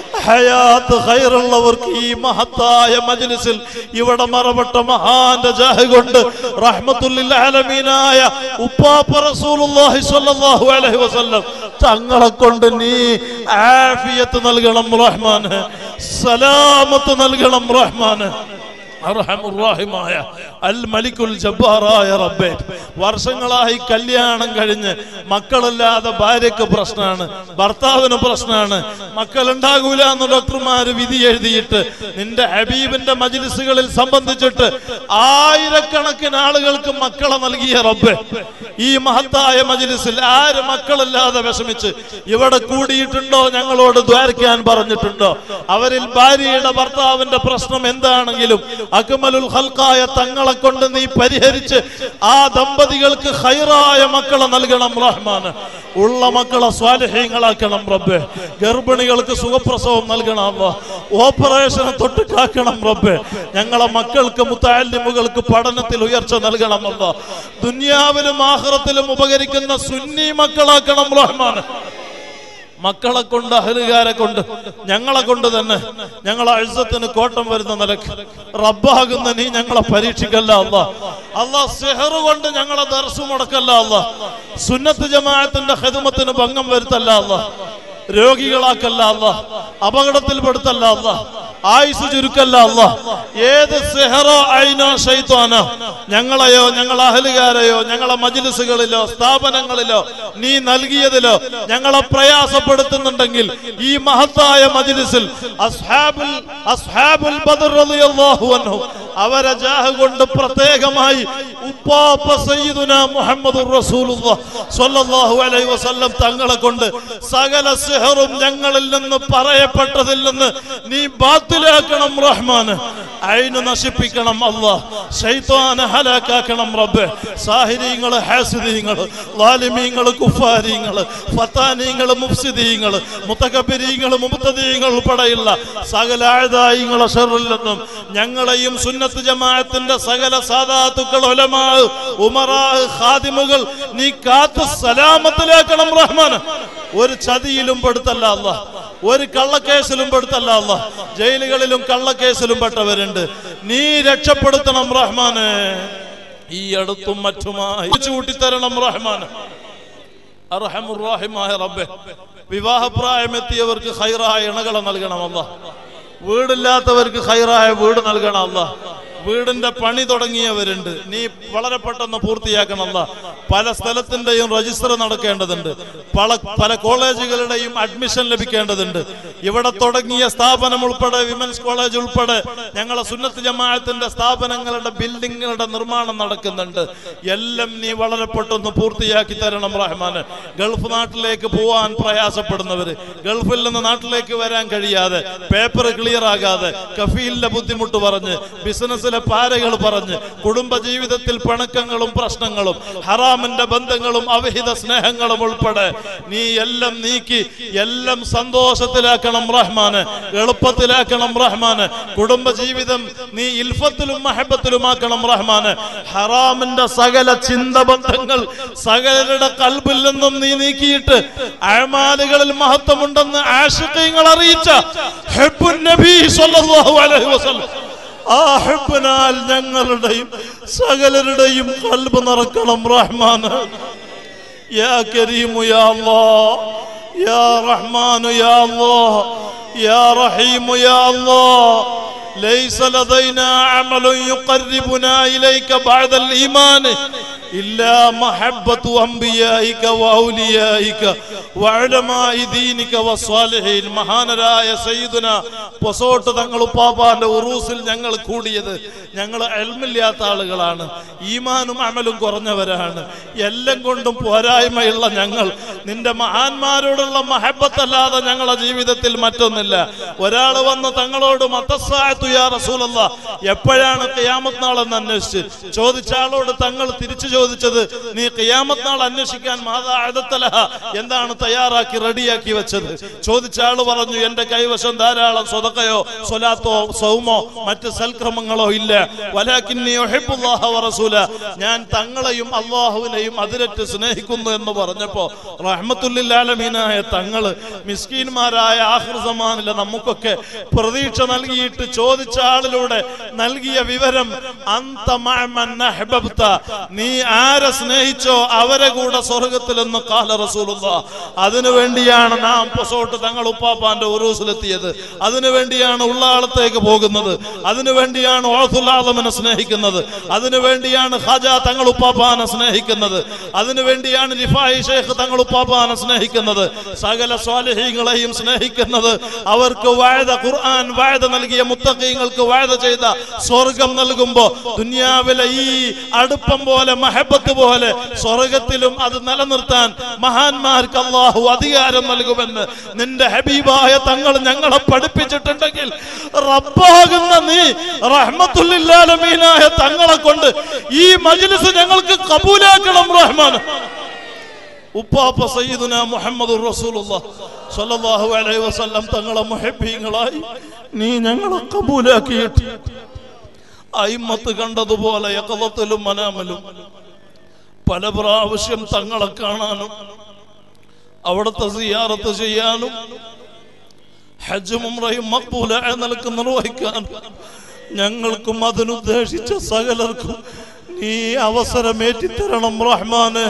ഹയാത്ത് ഖൈറുള്ളവർക്ക് ഈ മഹത്തായ മജ്ലിസിൽ ഇവിടെ മറപ്പെട്ട മഹാന്റെ ജാഹ് കൊണ്ട് റഹ്മത്തുല്ലിൽ ആലമീനായ ഉപ്പാപ്പ റസൂലുള്ളാഹി സ്വല്ലല്ലാഹു അലൈഹി വസല്ലം തങ്ങളെ കൊണ്ട് നീ ആഫിയത്ത് നൽകണം റഹ്മാന് സലാമത്ത് നൽകണം റഹ്മാന് അർഹമുറാഹിമായ അൽ മലിക്കുൽ ജബ്ബാറായ റബ്ബേ വർഷങ്ങളായി കല്യാണം കഴിഞ്ഞ് മക്കളില്ലാതെ ഭാര്യക്ക് പ്രശ്നമാണ് ഭർത്താവിന് പ്രശ്നമാണ് മക്കളുണ്ടാകൂല എന്ന് ഡോക്ടർമാര് വിധി എഴുതിയിട്ട് നിന്റെ ഹബീബിന്റെ മജ്ലിസുകളിൽ സംബന്ധിച്ചിട്ട് ആയിരക്കണക്കിന് ആളുകൾക്ക് മക്കളെ നൽകിയ റബ്ബേ ഈ മഹത്തായ മജ്ലിസിൽ ആര് മക്കളില്ലാതെ വിഷമിച്ച് ഇവിടെ കൂടിയിട്ടുണ്ടോ ഞങ്ങളോട് ദ്വാരക്കാൻ പറഞ്ഞിട്ടുണ്ടോ അവരിൽ ഭാര്യയുടെ ഭർത്താവിന്റെ പ്രശ്നം എന്താണെങ്കിലും അക്മലുൽ ഹൽക്കായ തങ്ങളെ കൊണ്ട് നീ പരിഹരിച്ച് ആ ദമ്പതികൾക്ക് ഹൈറായ മക്കളെ നൽകണം റഹ്മാന് ഉള്ള മക്കളെ സ്വാലഹ്യങ്ങളാക്കണം റബ്ബെ ഗർഭിണികൾക്ക് സുഖപ്രസവം നൽകണം അല്ലാ. ഓപ്പറേഷനെ തൊട്ട് കാക്കണം റബ്ബെ ഞങ്ങളെ മക്കൾക്ക് മുത്താലിമുകൾക്ക് പഠനത്തിൽ ഉയർച്ച നൽകണം അല്ല ദുനിയാവിലും ആഹ്റത്തിലും ഉപകരിക്കുന്ന സുന്നി മക്കളാക്കണം റഹ്മാന് മക്കളെ കൊണ്ട് അഹലുകാരെ കൊണ്ട് ഞങ്ങളെ കൊണ്ട് തന്നെ ഞങ്ങളെ അഴുസത്തിന് കോട്ടം വരുന്ന നിലക്ക് റബ്ബാകുന്ന നീ ഞങ്ങളെ പരീക്ഷിക്കല്ല അല്ല അല്ല സെഹർ കൊണ്ട് ഞങ്ങളെ ദർശു മുടക്കല്ല അല്ല സുന്നത്ത് ജമാഅത്തിന്റെ ഹിദമത്തിന് ഭംഗം വരുത്തല്ല അല്ല രോഗികളാക്കല്ല അല്ല അപകടത്തിൽപ്പെടുത്തല്ല അല്ല ആയുസ് ചുരുക്കല്ല അല്ല ഏത് സെഹറോ ഐനോ ഷൈത്താനോ ഞങ്ങളെയോ ഞങ്ങളെ അഹലുകാരെയോ ഞങ്ങളെ മജിലിസുകളിലോ സ്ഥാപനങ്ങളിലോ നീ നൽകിയതിലോ ഞങ്ങളെ പ്രയാസപ്പെടുത്തുന്നുണ്ടെങ്കിൽ ഈ മഹത്തായ മജിലിസിൽ അസ്ഹാബുൽ അസ്ഹാബുൽ ബദർ റളിയല്ലാഹു അൻഹു അവരെ ജാഹ് കൊണ്ട് പ്രത്യേകമായി ഉപ്പാപ്പ സയ്യിദുന മുഹമ്മദുർ റസൂലുള്ളാഹ് സ്വല്ലല്ലാഹു അലൈഹി വസല്ലം തങ്ങളെ കൊണ്ട് സകല സിഹറും ഞങ്ങളിൽ നിന്ന് പറയപ്പെട്ടതിൽ നിന്ന് നീ ബാത്തിലാക്കണം റഹ്മാന് അയിന് നശിപ്പിക്കണം അല്ലാഹ് ശൈത്വാനെ ഹലാക്കാക്കണം റബ്ബെ സാഹിരീങ്ങള് ഹാസിദീങ്ങള് ലാലിമീങ്ങള് കുഫാരീങ്ങള് ഫത്താനീങ്ങള് മുഫ്സിദീങ്ങള് മുത്തകബിരീങ്ങള് മുബത്തദീങ്ങൾ ഉൾപ്പെടെയുള്ള സകല ആഴ്തായിങ്ങളെ ഷെറിൽ നിന്നും ഞങ്ങളെയും സുന്നത്ത് ജമാഅത്തിന്റെ സകല സാദാത്തുക്കൾ ഉലമാ ഉമറാ ഖാദിമുകൾ നീ കാത്തു സലാമത്തിലാക്കണം റഹ്മാൻ ഒരു ചതിയിലും പെടുത്തല്ല അല്ല ഒരു കള്ളക്കേസിലും പെടുത്തല്ല അല്ല ജയിലുകളിലും കള്ളക്കേസിലും പെട്ടവരുണ്ട് നീ രക്ഷപ്പെടുത്തണം റഹ്മാന് ഈ അടുത്തും മറ്റുമായി ചൂട്ടിത്തരണം റഹ്മാന് അർഹമുറാഹിമായ റബ്ബെ വിവാഹപ്രായമെത്തിയവർക്ക് ഹൈറായ ഇണകളെ നൽകണമല്ല വീടില്ലാത്തവർക്ക് ഹൈറായ വീട് നൽകണമല്ല വീടിന്റെ പണി തുടങ്ങിയവരുണ്ട് നീ വളരെ പെട്ടെന്ന് പൂർത്തിയാക്കണമല്ല പല സ്ഥലത്തിന്റെയും രജിസ്റ്റർ നടക്കേണ്ടതുണ്ട് പല പല കോളേജുകളുടെയും അഡ്മിഷൻ ലഭിക്കേണ്ടതുണ്ട് ഇവിടെ തുടങ്ങിയ സ്ഥാപനം ഉൾപ്പെടെ വിമൻസ് കോളേജ് ഉൾപ്പെടെ ഞങ്ങളെ സുന്നത്ത് ജമാഅത്തിന്റെ സ്ഥാപനങ്ങളുടെ ബിൽഡിങ്ങുകളുടെ നിർമ്മാണം നടക്കുന്നുണ്ട് എല്ലാം നീ വളരെ പെട്ടെന്ന് പൂർത്തിയാക്കി തരണം റഹ്മാന് ഗൾഫ് നാട്ടിലേക്ക് പോവാൻ പ്രയാസപ്പെടുന്നവര് ഗൾഫിൽ നിന്ന് നാട്ടിലേക്ക് വരാൻ കഴിയാതെ പേപ്പർ ക്ലിയർ ആകാതെ കഫീലിന്റെ ബുദ്ധിമുട്ട് പറഞ്ഞ് ബിസിനസ്സിലെ പാരകൾ പറഞ്ഞ് കുടുംബ ജീവിതത്തിൽ പിണക്കങ്ങളും പ്രശ്നങ്ങളും ഹറാമിന്റെ ബന്ധങ്ങളും അവിഹിത സ്നേഹങ്ങളും ഉൾപ്പെടെ നീ എല്ലാം നീക്കി എല്ലാം സന്തോഷത്തിലാക്കണം റഹ്മാന് എളുപ്പത്തിലാക്കണം റഹ്മാന് കുടുംബ ജീവിതം നീ ഇൽഫത്തിലും മഹബത്തിലുമാക്കണം റഹ്മാന് ഹറാമിന്റെ സകല ചിന്ത ബന്ധങ്ങൾ സകലരുടെ കൽബിൽ നിന്നും നീ നീക്കിയിട്ട് അഴമാലുകളിൽ മഹത്വമുണ്ടെന്ന് ആഷിഖീങ്ങൾ അറിയിച്ച ഹെബ്ബുൻ നബി സ്വല്ലല്ലാഹു അലൈഹി വസല്ലം ആ ഹെബ്ബിനാൽ ഞങ്ങളുടെയും സകലരുടെയും കൽബ് നിറക്കണം റഹ്മാന് യാ കരീമു യാ അല്ലാഹ് യാ റഹ്മാനു യാ അല്ലാഹ് യാ റഹീമു യാ അല്ലാഹ് ليس لدينا عمل يقربنا إليك بعد الإيمان إلا محبة أنبيائك وأوليائك وعلماء دينك والصالحين മഹാനരായ സയ്യിദുന പൊസോട്ട് തങ്ങൾ ഉപ്പാപ്പാന്റെ ഉറൂസിൽ ഞങ്ങൾ കൂടിയത് ഞങ്ങൾ എൽമില്ലാത്ത ആളുകളാണ് ഈമാനും അമലും കുറഞ്ഞവരാണ് എല്ലാം കൊണ്ടും പോരായ്മയുള്ള ഞങ്ങൾ നിന്റെ മഹാന്മാരോടുള്ള മഹബത്തല്ലാതെ ഞങ്ങളുടെ ജീവിതത്തിൽ മറ്റൊന്നില്ല ഒരാൾ വന്ന് തങ്ങളോട് മത്തസായത്ത് സാഅത്തു യാ റസൂലല്ലാ എപ്പോഴാണ് ഖിയാമത്ത് നാൾ എന്ന് അന്വേഷിച്ച് ചോദിച്ച ആളോട് തങ്ങൾ തിരിച്ചു ചോദിച്ചത് നീ ഖിയാമത്ത് നാൾ അന്വേഷിക്കാൻ മാതാ അഴത്തലഹ എന്താണ് തയ്യാറാക്കി റെഡിയാക്കി വെച്ചത് ചോദിച്ച ആള് പറഞ്ഞു എന്റെ കൈവശം ധാരാളം സ്വതക്കയോ സ്വലാത്തോ സൗമോ മറ്റ് സൽക്രമങ്ങളോ ഇല്ല വലാക്കിന്നി ഉഹിബ്ബുല്ലാഹ വ റസൂല ഞാൻ തങ്ങളെയും അള്ളാഹുവിനെയും അതിരറ്റ് സ്നേഹിക്കുന്നു എന്ന് പറഞ്ഞപ്പോ റഹ്മത്തുല്ലാലമീനായ തങ്ങള് മിസ്കീന്മാരായ ആഹ്ർ സമാനിലെ നമുക്കൊക്കെ പ്രതീക്ഷ നൽകിയിട്ട് ചോദിച്ച ആളിലൂടെ നൽകിയ വിവരം അന്ത മഅമൻ അഹ്ബബ്ത. നീ ആരെ സ്നേഹിച്ചോ അവരെ കൂടെ സ്വർഗത്തിൽ എന്ന് കാല റസൂലുള്ള അതിനു വേണ്ടിയാണ് നാം പൊസോട്ട് തങ്ങൾ ഉപ്പാപ്പാന്റെ ഉറൂസിലെത്തിയത് അതിനു വേണ്ടിയാണ് ഉള്ളാളത്തേക്ക് പോകുന്നത് അതിനു വേണ്ടിയാണ് ഓസുല്ലാദമിനെ സ്നേഹിക്കുന്നത് അതിനു വേണ്ടിയാണ് ഖാജ തങ്ങൾ ഉപ്പാപ്പാനെ സ്നേഹിക്കുന്നത് അതിനു വേണ്ടിയാണ് റിഫായി ഷേഖ് തങ്ങൾ ഉപ്പാപ്പാനെ സ്നേഹിക്കുന്നത് സകല സ്വാലിഹീങ്ങളെയും സ്നേഹിക്കുന്നത് അവർക്ക് വാഴത ഖുർആൻ വാഴത നൽകിയ മുത്തഖീങ്ങൾക്ക് വാഴത ചെയ്ത സ്വർഗം നൽകുമ്പോ ദുനിയാവിലെ ഈ അടുപ്പം പോലെ മഹബത്ത് പോലെ സ്വർഗത്തിലും അത് നിലനിർത്താൻ മഹാന്മാർക്ക് അള്ളാഹു അധികാരം നൽകുമെന്ന് നിന്റെ ഹബീബായ തങ്ങൾ ഞങ്ങളെ പഠിപ്പിച്ചിട്ടുണ്ടെങ്കിൽ റബ്ബാകുന്ന നീ റഹ്മത്തുല്ലാലമീനായ തങ്ങളെ കൊണ്ട് ഈ മജ്ലിസ് ഞങ്ങൾക്ക് കബൂലാക്കണം റഹ്മാൻ ഉപ്പാപ്പ സയ്യിദുന മുഹമ്മദ് റസൂലുള്ളാഹ് സ്വല്ലല്ലാഹു അലൈഹി വസല്ലം തങ്ങളെ മുഹബ്ബീങ്ങളായി നീ ഞങ്ങളെ കബൂലാക്കിയിട്ട് അയിമത്ത് കണ്ടതുപോലെ യഖലത്തിലും മനാമലും പല പ്രാവശ്യം തങ്ങളെ കാണാനും അവിടുത്തെ സിയാറത്ത് ചെയ്യാനും ഹജ്ജും ഉംറയും മക്ബൂലായ നിലക്ക് നിർവഹിക്കാനും ഞങ്ങൾക്കും അതിനുദ്ദേശിച്ച സകലർക്കും നീ അവസരമേറ്റിത്തരണം റഹ്മാനെ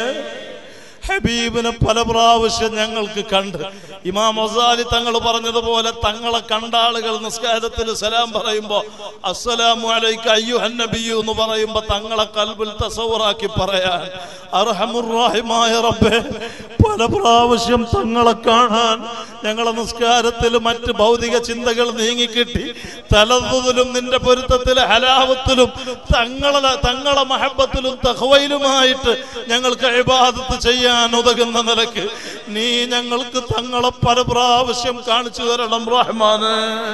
ഹബീബിനെ പല പ്രാവശ്യം ഞങ്ങൾക്ക് കണ്ട് ഇമാം മസാലി തങ്ങൾ പറഞ്ഞതുപോലെ തങ്ങളെ കണ്ട ആളുകൾ നിസ്കാരത്തിൽ സലാം പറയുമ്പോ അസ്സലാമു അലൈക അയ്യുഹൻ നബിയു എന്ന് പറയുമ്പോ തങ്ങളെ കൽബിൽ തസവറാക്കി പറയാൻ അർഹമുറാഹിമായ റബ്ബേ പല പ്രാവശ്യം തങ്ങളെ കാണാൻ ഞങ്ങളെ നിസ്കാരത്തിൽ മറ്റ് ഭൗതിക ചിന്തകൾ നീങ്ങിക്കിട്ടി തലതുലും നിന്റെ പൊരുത്തത്തിലെ ഹലാവത്തിലും തങ്ങളെ തങ്ങളെ മഹബത്തിലും തഹവയിലുമായിട്ട് ഞങ്ങൾക്ക് ഇബാദത്ത് ചെയ്യാൻ ഉതകുന്ന നിലക്ക് നീ ഞങ്ങൾക്ക് തങ്ങളെ പല പ്രാവശ്യം കാണിച്ചു തരണം റഹ്മാന്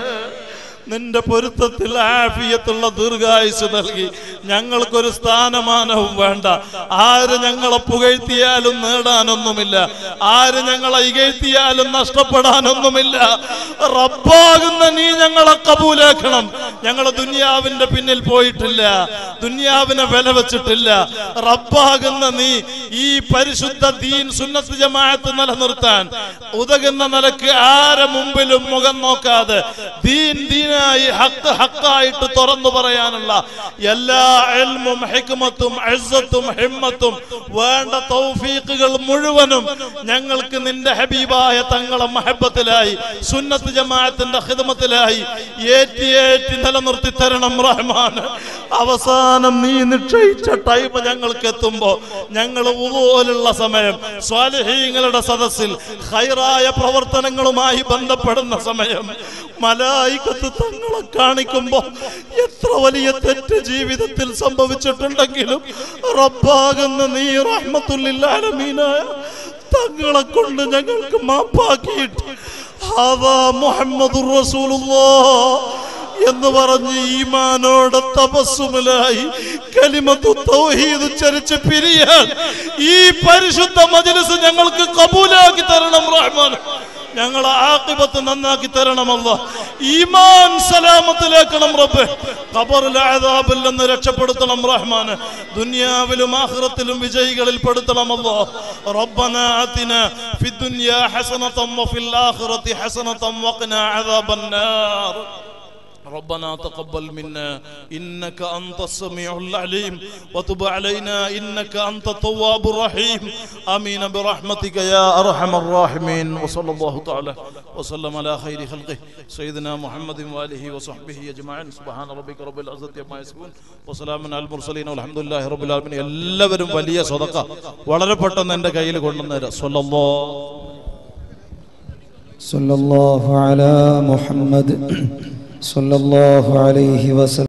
നിന്റെ പൊരുത്തത്തിൽ ആഫിയത്തുള്ള ദീർഘായുസ് നൽകി ഞങ്ങൾക്കൊരു സ്ഥാനമാനവും വേണ്ട ആര് ഞങ്ങളെ പുകഴ്ത്തിയാലും നേടാനൊന്നുമില്ല ആര് ഞങ്ങളെ ഇകഴ്ത്തിയാലും നഷ്ടപ്പെടാനൊന്നുമില്ല റബ്ബാകുന്ന നീ ഞങ്ങളെ കബൂലാക്കണം ഞങ്ങൾ ദുനിയാവിന്റെ പിന്നിൽ പോയിട്ടില്ല ദുനിയാവിനെ വില വെച്ചിട്ടില്ല റബ്ബാകുന്ന നീ ഈ പരിശുദ്ധ ദീൻ സുന്നത്ത് ജമാഅത്ത് നിലനിർത്താൻ ഉതകുന്ന നിലക്ക് ആരെ മുമ്പിലും മുഖം നോക്കാതെ ദീൻ ദീനായി ഹക്ക് ഹക്കായിട്ട് തുറന്നു പറയാനുള്ള എല്ലാ എൽമും ഹിക്മത്തും അഴ്സത്തും ഹിമ്മത്തും വേണ്ട തൗഫീഖുകൾ മുഴുവനും ഞങ്ങൾക്ക് നിന്റെ ഹബീബായ തങ്ങളെ മഹബത്തിലായി സുന്നത്ത് ജമാഅത്തിന്റെ ഹിദമത്തിലായി ഏറ്റി ഏറ്റി നിലനിർത്തി തരണം റഹ്മാൻ അവസാനം നീ നിശ്ചയിച്ച ടൈം ഞങ്ങൾക്ക് എത്തുമ്പോ ഞങ്ങൾ പോലുള്ള സമയം സ്വാലിഹീങ്ങളുടെ സദസ്സിൽ ഹൈറായ പ്രവർത്തനങ്ങളുമായി ബന്ധപ്പെടുന്ന സമയം മലായിക്കത്ത് തങ്ങളെ കാണിക്കുമ്പോ എത്ര വലിയ തെറ്റ് ജീവിതത്തിൽ സംഭവിച്ചിട്ടുണ്ടെങ്കിലും റബ്ബാകുന്ന നീ റഹ്മത്തുല്ലാലമീനായ തങ്ങളെ കൊണ്ട് ഞങ്ങൾക്ക് മാപ്പാക്കിയിട്ട് ഹാദാ മുഹമ്മദുർ റസൂലുള്ളാഹ് എന്ന് പറഞ്ഞ് ഈമാനോടെ തപസ്സുമലായി കലിമത്തു തൗഹീദ് ഉച്ചരിച്ച് പിരിയാൻ ഈ പരിശുദ്ധ മജ്ലിസ് ഞങ്ങൾക്ക് കബൂലാക്കി തരണം റഹ്മാൻ ഞങ്ങളെ ആക്കിബത്ത് നന്നാക്കി തരണമല്ല ഈമാൻ സലാമത്തിലേക്കണം റബ്ബെ ഖബറിൽ അദാബിൽ നിന്ന് രക്ഷപ്പെടുത്തണം റഹ്മാന് ദുനിയാവിലും ആഖിറത്തിലും വിജയികളിൽ പെടുത്തണമല്ലോ റബ്ബന ആതിന ഫിദ്ദുനിയ ഹസനതൻ വഫിൽ ആഖിറതി ഹസനതൻ വഖിന അദാബന്നാർ ربنا تقبل منا إنك أنت السميع العليم وتب علينا إنك أنت التواب الرحيم آمين برحمتك يا أرحم الراحمين وصلى الله تعالى وسلم على خير خلقه سيدنا محمد وآله وصحبه أجمعين سبحان ربك رب العزة عما يصفون وسلام على المرسلين والحمد لله رب العالمين എല്ലാവരും വലിയ സ്വതക്ക വളരെ പെട്ടെന്ന് എൻ്റെ കയ്യിൽ കൊണ്ടുവന്നേരാം സ്വല്ലല്ലാ صلى الله على محمد صلى الله عليه وسلم